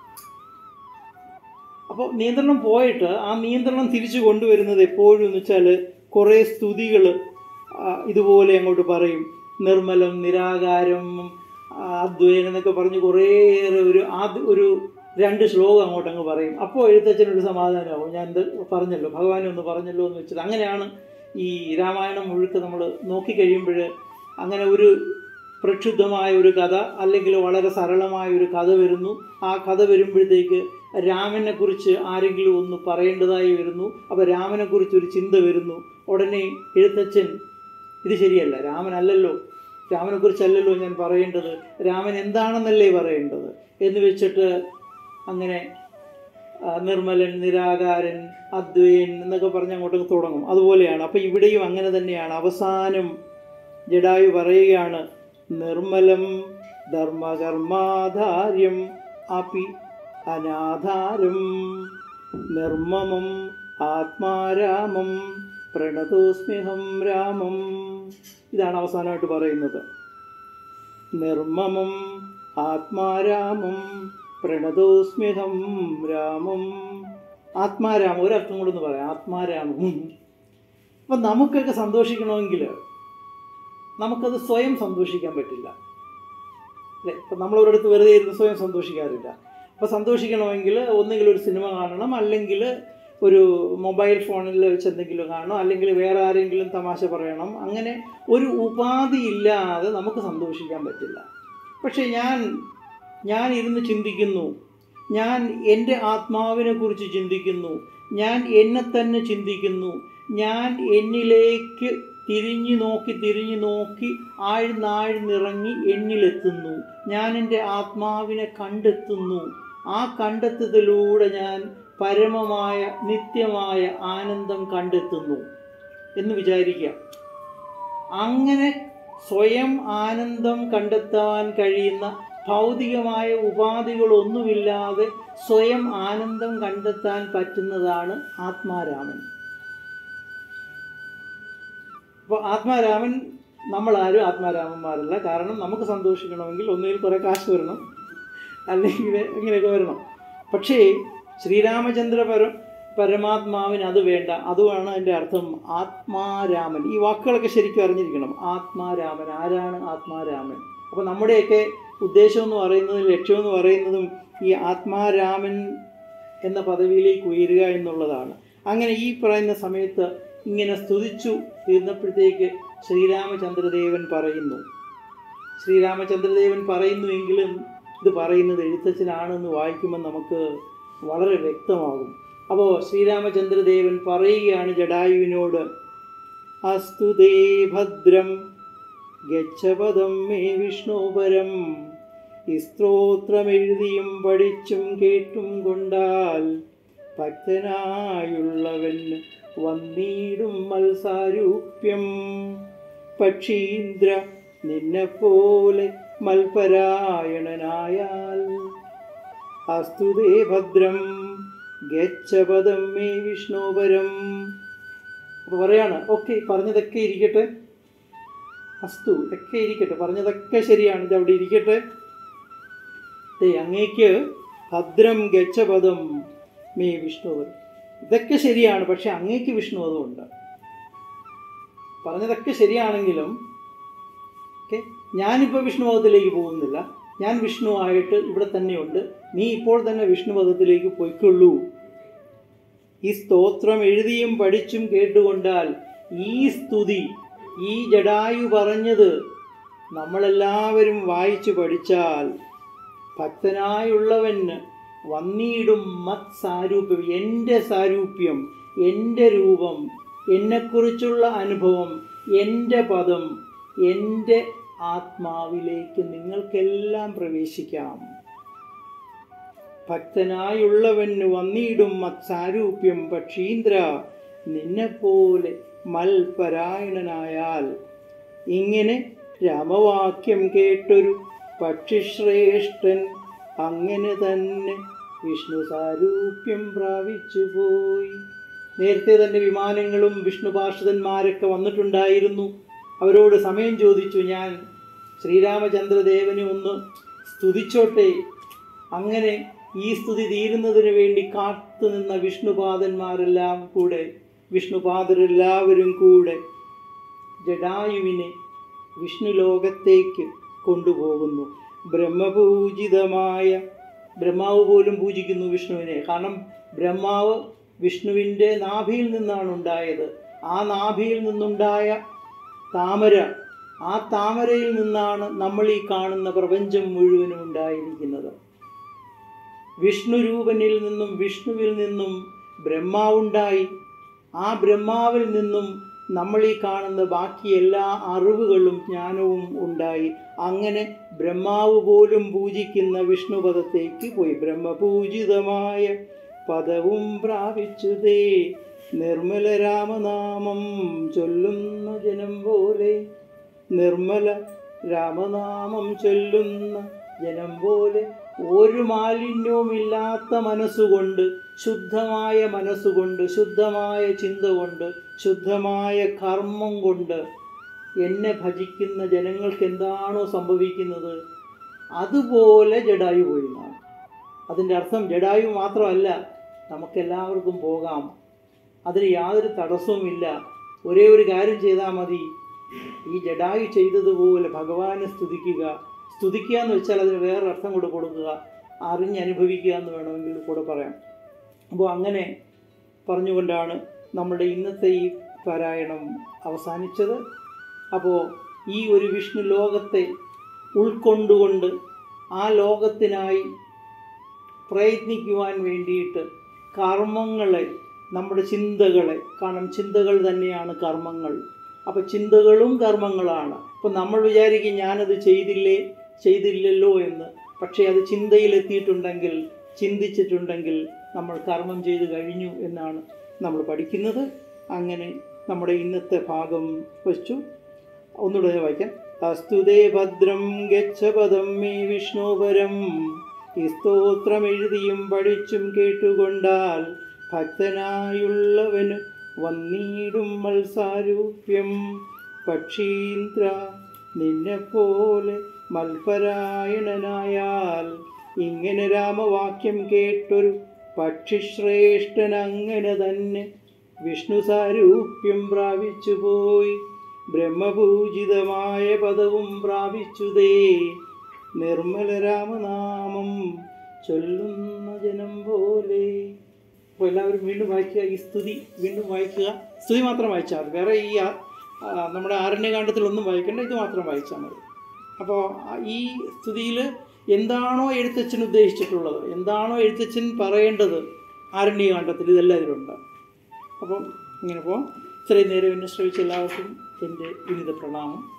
അപ്പോൾ നിയന്ത്രണം പോയിട്ട് ആ നിയന്ത്രണം തിരിച്ചു കൊണ്ടുവരുന്നത് എപ്പോഴും എന്ന് വെച്ചാൽ കുറേ സ്തുതികൾ ഇതുപോലെ അങ്ങോട്ട് പറയും നിർമ്മലം നിരാകാരം അദ്വൈനം എന്നൊക്കെ പറഞ്ഞ് കുറേയേറെ ഒരു ആദ്യ ഒരു രണ്ട് ശ്ലോകം അങ്ങോട്ട് അങ്ങ് പറയും അപ്പോൾ എഴുത്തച്ഛനൊരു സമാധാനമാവും ഞാൻ എന്ത് പറഞ്ഞല്ലോ ഭഗവാനെ ഒന്ന് പറഞ്ഞല്ലോ എന്ന് വെച്ചത് അങ്ങനെയാണ് ഈ രാമായണം മുഴുக்க നമ്മൾ നോക്കിക്കഴിയുമ്പോൾ അങ്ങനെ ഒരു പ്രക്ഷുബ്ധമായ ഒരു കഥ അല്ലെങ്കിൽ വളരെ സരളമായ ഒരു കഥ വരുന്നു ആ കഥ വരുമ്പോഴത്തേക്ക് രാമനെ കുറിച്ച് ആരെങ്കിലും ഒന്ന് പറയേണ്ടതായി വരുന്നു അപ്പോൾ രാമനെ കുറിച്ച് ഒരു ചിന്ത വരുന്നു ഉടനെ എഴുത്തച്ഛൻ ഇത് ശരിയല്ല രാമനല്ലല്ലോ രാമനെ കുറിച്ചല്ലല്ലോ ഞാൻ പറയേണ്ടത് രാമൻ എന്താണെന്നല്ലേ പറയേണ്ടത് എന്ന് വെച്ചിട്ട് അങ്ങനെ നിർമ്മലൻ നിരാകാരൻ അദ്വൈൻ എന്നൊക്കെ പറഞ്ഞ് അങ്ങോട്ടൊക്കെ തുടങ്ങും അതുപോലെയാണ് അപ്പോൾ ഇവിടെയും അങ്ങനെ തന്നെയാണ് അവസാനം ജഡായു പറയുകയാണ് നിർമ്മലം ധർമ്മകർമാധാര്യം അപി അനാധാരം നിർമ്മമം ആത്മാരാമം പ്രണതോസ്മ്യഹം രാമം ഇതാണ് അവസാനമായിട്ട് പറയുന്നത് നിർമ്മമം ആത്മാരാമം പ്രണതോസ്മ്യഹം രാമം ആത്മാരാമം ഒരർത്ഥം കൂടെ ഒന്ന് പറയാം ആത്മാരാമം അപ്പം നമുക്കൊക്കെ സന്തോഷിക്കണമെങ്കിൽ നമുക്കത് സ്വയം സന്തോഷിക്കാൻ പറ്റില്ല അല്ലേ ഇപ്പം നമ്മളൊരിടത്ത് വെറുതെ ഇരുന്ന് സ്വയം സന്തോഷിക്കാറില്ല അപ്പോൾ സന്തോഷിക്കണമെങ്കിൽ ഒന്നുകിൽ ഒരു സിനിമ കാണണം അല്ലെങ്കിൽ ഒരു മൊബൈൽ ഫോണിൽ വെച്ച് എന്തെങ്കിലും കാണണം അല്ലെങ്കിൽ വേറെ ആരെങ്കിലും തമാശ പറയണം അങ്ങനെ ഒരു ഉപാധി ഇല്ലാതെ നമുക്ക് സന്തോഷിക്കാൻ പറ്റില്ല പക്ഷേ ഞാൻ ഞാൻ ഇരുന്ന് ചിന്തിക്കുന്നു ഞാൻ എൻ്റെ ആത്മാവിനെ കുറിച്ച് ചിന്തിക്കുന്നു ഞാൻ എന്നെ തന്നെ ചിന്തിക്കുന്നു ഞാൻ എന്നിലേക്ക് തിരിഞ്ഞു നോക്കി തിരിഞ്ഞു നോക്കി ആഴ്ന്നാഴ്ന്നിറങ്ങി എന്നിലെത്തുന്നു ഞാൻ എൻ്റെ ആത്മാവിനെ കണ്ടെത്തുന്നു ആ കണ്ടെത്തുന്നതിലൂടെ ഞാൻ പരമമായ നിത്യമായ ആനന്ദം കണ്ടെത്തുന്നു എന്ന് വിചാരിക്കുക അങ്ങനെ സ്വയം ആനന്ദം കണ്ടെത്താൻ കഴിയുന്ന ഭൗതികമായ ഉപാധികളൊന്നുമില്ലാതെ സ്വയം ആനന്ദം കണ്ടെത്താൻ പറ്റുന്നതാണ് ആത്മാരാമൻ അപ്പോൾ ആത്മാരാമൻ നമ്മളാരും ആത്മാരാമന്മാരല്ല കാരണം നമുക്ക് സന്തോഷിക്കണമെങ്കിൽ ഒന്നുകിൽ കുറേ കാശ് വരണം അല്ലെങ്കിൽ ഇങ്ങനെയൊക്കെ വരണം പക്ഷേ ശ്രീരാമചന്ദ്ര പര പരമാത്മാവിന് അത് വേണ്ട അതുമാണ് എൻ്റെ അർത്ഥം ആത്മാരാമൻ ഈ വാക്കുകളൊക്കെ ശരിക്കും അറിഞ്ഞിരിക്കണം ആത്മാരാമൻ ആരാണ് ആത്മാരാമൻ അപ്പോൾ നമ്മുടെയൊക്കെ ഉദ്ദേശം എന്ന് പറയുന്നതും ലക്ഷ്യം എന്ന് പറയുന്നതും ഈ ആത്മാരാമൻ എന്ന പദവിയിലേക്ക് ഉയരുക എന്നുള്ളതാണ് അങ്ങനെ ഈ പറയുന്ന സമയത്ത് ഇങ്ങനെ സ്തുതിച്ചു തീർന്നപ്പോഴത്തേക്ക് ശ്രീരാമചന്ദ്രദേവൻ പറയുന്നു ശ്രീരാമചന്ദ്രദേവൻ പറയുന്നുവെങ്കിലും ഇത് പറയുന്നത് എഴുത്തച്ഛനാണെന്ന് വായിക്കുമ്പോൾ നമുക്ക് വളരെ വ്യക്തമാകും അപ്പോൾ ശ്രീരാമചന്ദ്രദേവൻ പറയുകയാണ് ജഡായുവിനോട് അസ്തുതേ ഭദ്രം ഗച്ഛപദം മേ വിഷ്ണുപരം ഈ സ്ത്രോത്രമെഴുതിയും പഠിച്ചും കേട്ടും കൊണ്ടാൽ ഭക്തനായുള്ളവൻ വന്നീടും മത്സാരൂപ്യം പക്ഷീന്ദ്ര നിന്നെപ്പോലെ മൽപരായണനായാൽ അസ്തുതേ ഭദ്രം ഗച്ഛപദം മേ വിഷ്ണുപരം അപ്പോൾ പറയാണ് ഓക്കെ പറഞ്ഞതൊക്കെ ഇരിക്കട്ടെ അസ്തു ഒക്കെ ഇരിക്കട്ടെ പറഞ്ഞതൊക്കെ ശരിയാണ് ഇത് അവിടെ ഇരിക്കട്ടെ ദേ അങ്ങേക്ക് ഭദ്രം ഗച്ഛപദം മേ വിഷ്ണുപദം ഇതൊക്കെ ശരിയാണ് പക്ഷെ അങ്ങേക്ക് വിഷ്ണുപദമുണ്ട് പറഞ്ഞതൊക്കെ ശരിയാണെങ്കിലും ഓക്കെ ഞാനിപ്പോൾ വിഷ്ണുപദത്തിലേക്ക് പോകുന്നില്ല ഞാൻ വിഷ്ണു ആയിട്ട് ഇവിടെ തന്നെയുണ്ട് നീ ഇപ്പോൾ തന്നെ വിഷ്ണുപദത്തിലേക്ക് പോയിക്കൊള്ളൂ ഈ സ്തോത്രം എഴുതിയും പഠിച്ചും കേട്ടുകൊണ്ടാൽ ഈ സ്തുതി ഈ ജഡായു പറഞ്ഞത് നമ്മളെല്ലാവരും വായിച്ചു പഠിച്ചാൽ ഭക്തനായുള്ളവന് വന്നിടും മത് സാരൂപ്യം എൻ്റെ സാരൂപ്യം എൻ്റെ രൂപം എന്നെക്കുറിച്ചുള്ള അനുഭവം എൻ്റെ പദം എൻ്റെ ആത്മാവിലേക്ക് നിങ്ങൾക്കെല്ലാം പ്രവേശിക്കാം ഭക്തനായുള്ളവന് വന്നിടും മത്സാരൂപ്യം പക്ഷീന്ദ്ര നിന്നെപ്പോലെ മൽപരായണനായാൽ ഇങ്ങനെ രാമവാക്യം കേട്ടൊരു പക്ഷിശ്രേഷ്ഠൻ അങ്ങനെ തന്നെ വിഷ്ണു സാരൂപ്യം പ്രാപിച്ചു പോയി നേരത്തെ തന്നെ വിമാനങ്ങളും വിഷ്ണു പാർഷദന്മാരൊക്കെ വന്നിട്ടുണ്ടായിരുന്നു അവരോട് സമയം ചോദിച്ചു ഞാൻ ശ്രീരാമചന്ദ്രദേവനെ ഒന്ന് സ്തുതിച്ചോട്ടെ അങ്ങനെ ഈ സ്തുതി തീരുന്നതിന് വേണ്ടി കാത്തു നിന്ന വിഷ്ണുപാദന്മാരെല്ലാം കൂടെ വിഷ്ണുപാദരെല്ലാവരും കൂടെ ജഡായുവിനെ വിഷ്ണു ലോകത്തേക്ക് കൊണ്ടുപോകുന്നു ബ്രഹ്മപൂജിതമായ ബ്രഹ്മാവ് പോലും പൂജിക്കുന്നു വിഷ്ണുവിനെ കാരണം ബ്രഹ്മാവ് വിഷ്ണുവിൻ്റെ നാഭിയിൽ നിന്നാണ് ഉണ്ടായത് ആ നാഭിയിൽ നിന്നുണ്ടായ താമര ആ താമരയിൽ നിന്നാണ് നമ്മൾ ഈ കാണുന്ന പ്രപഞ്ചം മുഴുവനും ഉണ്ടായിരിക്കുന്നത് വിഷ്ണു രൂപനിൽ നിന്നും വിഷ്ണുവിൽ നിന്നും ബ്രഹ്മാവുണ്ടായി ആ ബ്രഹ്മാവിൽ നിന്നും നമ്മൾ ഈ കാണുന്ന ബാക്കി എല്ലാ അറിവുകളും ജ്ഞാനവും ഉണ്ടായി അങ്ങനെ ബ്രഹ്മാവ് പോലും പൂജിക്കുന്ന വിഷ്ണുപദത്തേക്ക് പോയി ബ്രഹ്മപൂജിതമായ പദവും പ്രാപിച്ചുതേ നിർമ്മല രാമനാമം ചൊല്ലുന്ന ജനം പോലെ നിർമ്മല രാമനാമം ചൊല്ലുന്ന ജനം പോലെ ഒരു മാലിന്യവുമില്ലാത്ത മനസ്സുകൊണ്ട് ശുദ്ധമായ മനസ്സുകൊണ്ട് ശുദ്ധമായ ചിന്ത കൊണ്ട് ശുദ്ധമായ കർമ്മം കൊണ്ട് എന്നെ ഭജിക്കുന്ന ജനങ്ങൾക്ക് എന്താണോ സംഭവിക്കുന്നത് അതുപോലെ ജഡായു പോയി എന്നാണ് അതിൻ്റെ അർത്ഥം ജഡായു മാത്രമല്ല നമുക്കെല്ലാവർക്കും പോകാം അതിന് യാതൊരു തടസ്സവുമില്ല ഒരേ ഒരു കാര്യം ചെയ്താൽ മതി ഈ ജഡായു ചെയ്തതുപോലെ ഭഗവാനെ സ്തുതിക്കുക സ്തുതിക്കുക എന്ന് വെച്ചാൽ അതിന് വേറെ അർത്ഥം കൂടെ കൊടുക്കുക അറിഞ്ഞനുഭവിക്കുക എന്ന് വേണമെങ്കിൽ കൂടെ പറയാം അപ്പോൾ അങ്ങനെ പറഞ്ഞുകൊണ്ടാണ് നമ്മുടെ ഇന്നത്തെ ഈ പാരായണം അവസാനിച്ചത് അപ്പോൾ ഈ ഒരു വിഷ്ണു ലോകത്തെ ഉൾക്കൊണ്ടുകൊണ്ട് ആ ലോകത്തിനായി പ്രയത്നിക്കുവാൻ വേണ്ടിയിട്ട് കർമ്മങ്ങളെ നമ്മുടെ ചിന്തകളെ കാരണം ചിന്തകൾ തന്നെയാണ് കർമ്മങ്ങൾ അപ്പോൾ ചിന്തകളും കർമ്മങ്ങളാണ് അപ്പോൾ നമ്മൾ വിചാരിക്കും ഞാനത് ചെയ്തില്ലേ ചെയ്തില്ലല്ലോ എന്ന് പക്ഷേ അത് ചിന്തയിലെത്തിയിട്ടുണ്ടെങ്കിൽ ചിന്തിച്ചിട്ടുണ്ടെങ്കിൽ നമ്മൾ കർമ്മം ചെയ്തു കഴിഞ്ഞു എന്നാണ് നമ്മൾ പഠിക്കുന്നത് അങ്ങനെ നമ്മുടെ ഇന്നത്തെ ഭാഗം വച്ചു ഒന്നുകൂടെ വായിക്കാം അസ്തുതേ ഭദ്രം ഗച്ഛപദം മേ വിഷ്ണുപരം ഈ സ്തോത്രം എഴുതിയും പഠിച്ചും കേട്ടുകൊണ്ടാൽ ഭക്തനായുള്ളവന് വന്നിടും മത്സാരൂപ്യം പക്ഷീന്ദ്ര നിന്നെപ്പോലെ മൽപരായണനായാൽ ഇങ്ങനെ രാമവാക്യം കേട്ടൊരു പക്ഷിശ്രേഷ്ഠൻ അങ്ങനെ തന്നെ വിഷ്ണു സാരൂപ്യം പ്രാപിച്ചുപോയി ബ്രഹ്മപൂജിതമായ പദവും പ്രാപിച്ചുതേ നിർമ്മല രാമനാമം ചൊല്ലുന്ന ജനം പോലെ അപ്പോൾ എല്ലാവരും വീണ്ടും വായിക്കുക ഈ സ്തുതി വീണ്ടും വായിക്കുക സ്തുതി മാത്രം വായിച്ചാൽ മതി വേറെ ഈ ആ, ആ, നമ്മുടെ ആരണ്യകാണ്ഡത്തിലൊന്നും വായിക്കേണ്ട ഇത് മാത്രം വായിച്ചാൽ മതി അപ്പോൾ ഈ സ്തുതിയിൽ എന്താണോ എഴുത്തച്ഛൻ ഉദ്ദേശിച്ചിട്ടുള്ളത് എന്താണോ എഴുത്തച്ഛൻ പറയേണ്ടത് ആരണ്യകാണ്ഡത്തിൽ ഇതെല്ലാം ഇതിലുണ്ട് അപ്പം ഇങ്ങനെ പോകാം ഇത്രയും നേരം എന്നെ ശ്രമിച്ച എല്ലാവർക്കും എൻ്റെ വിനിത പ്രണാമം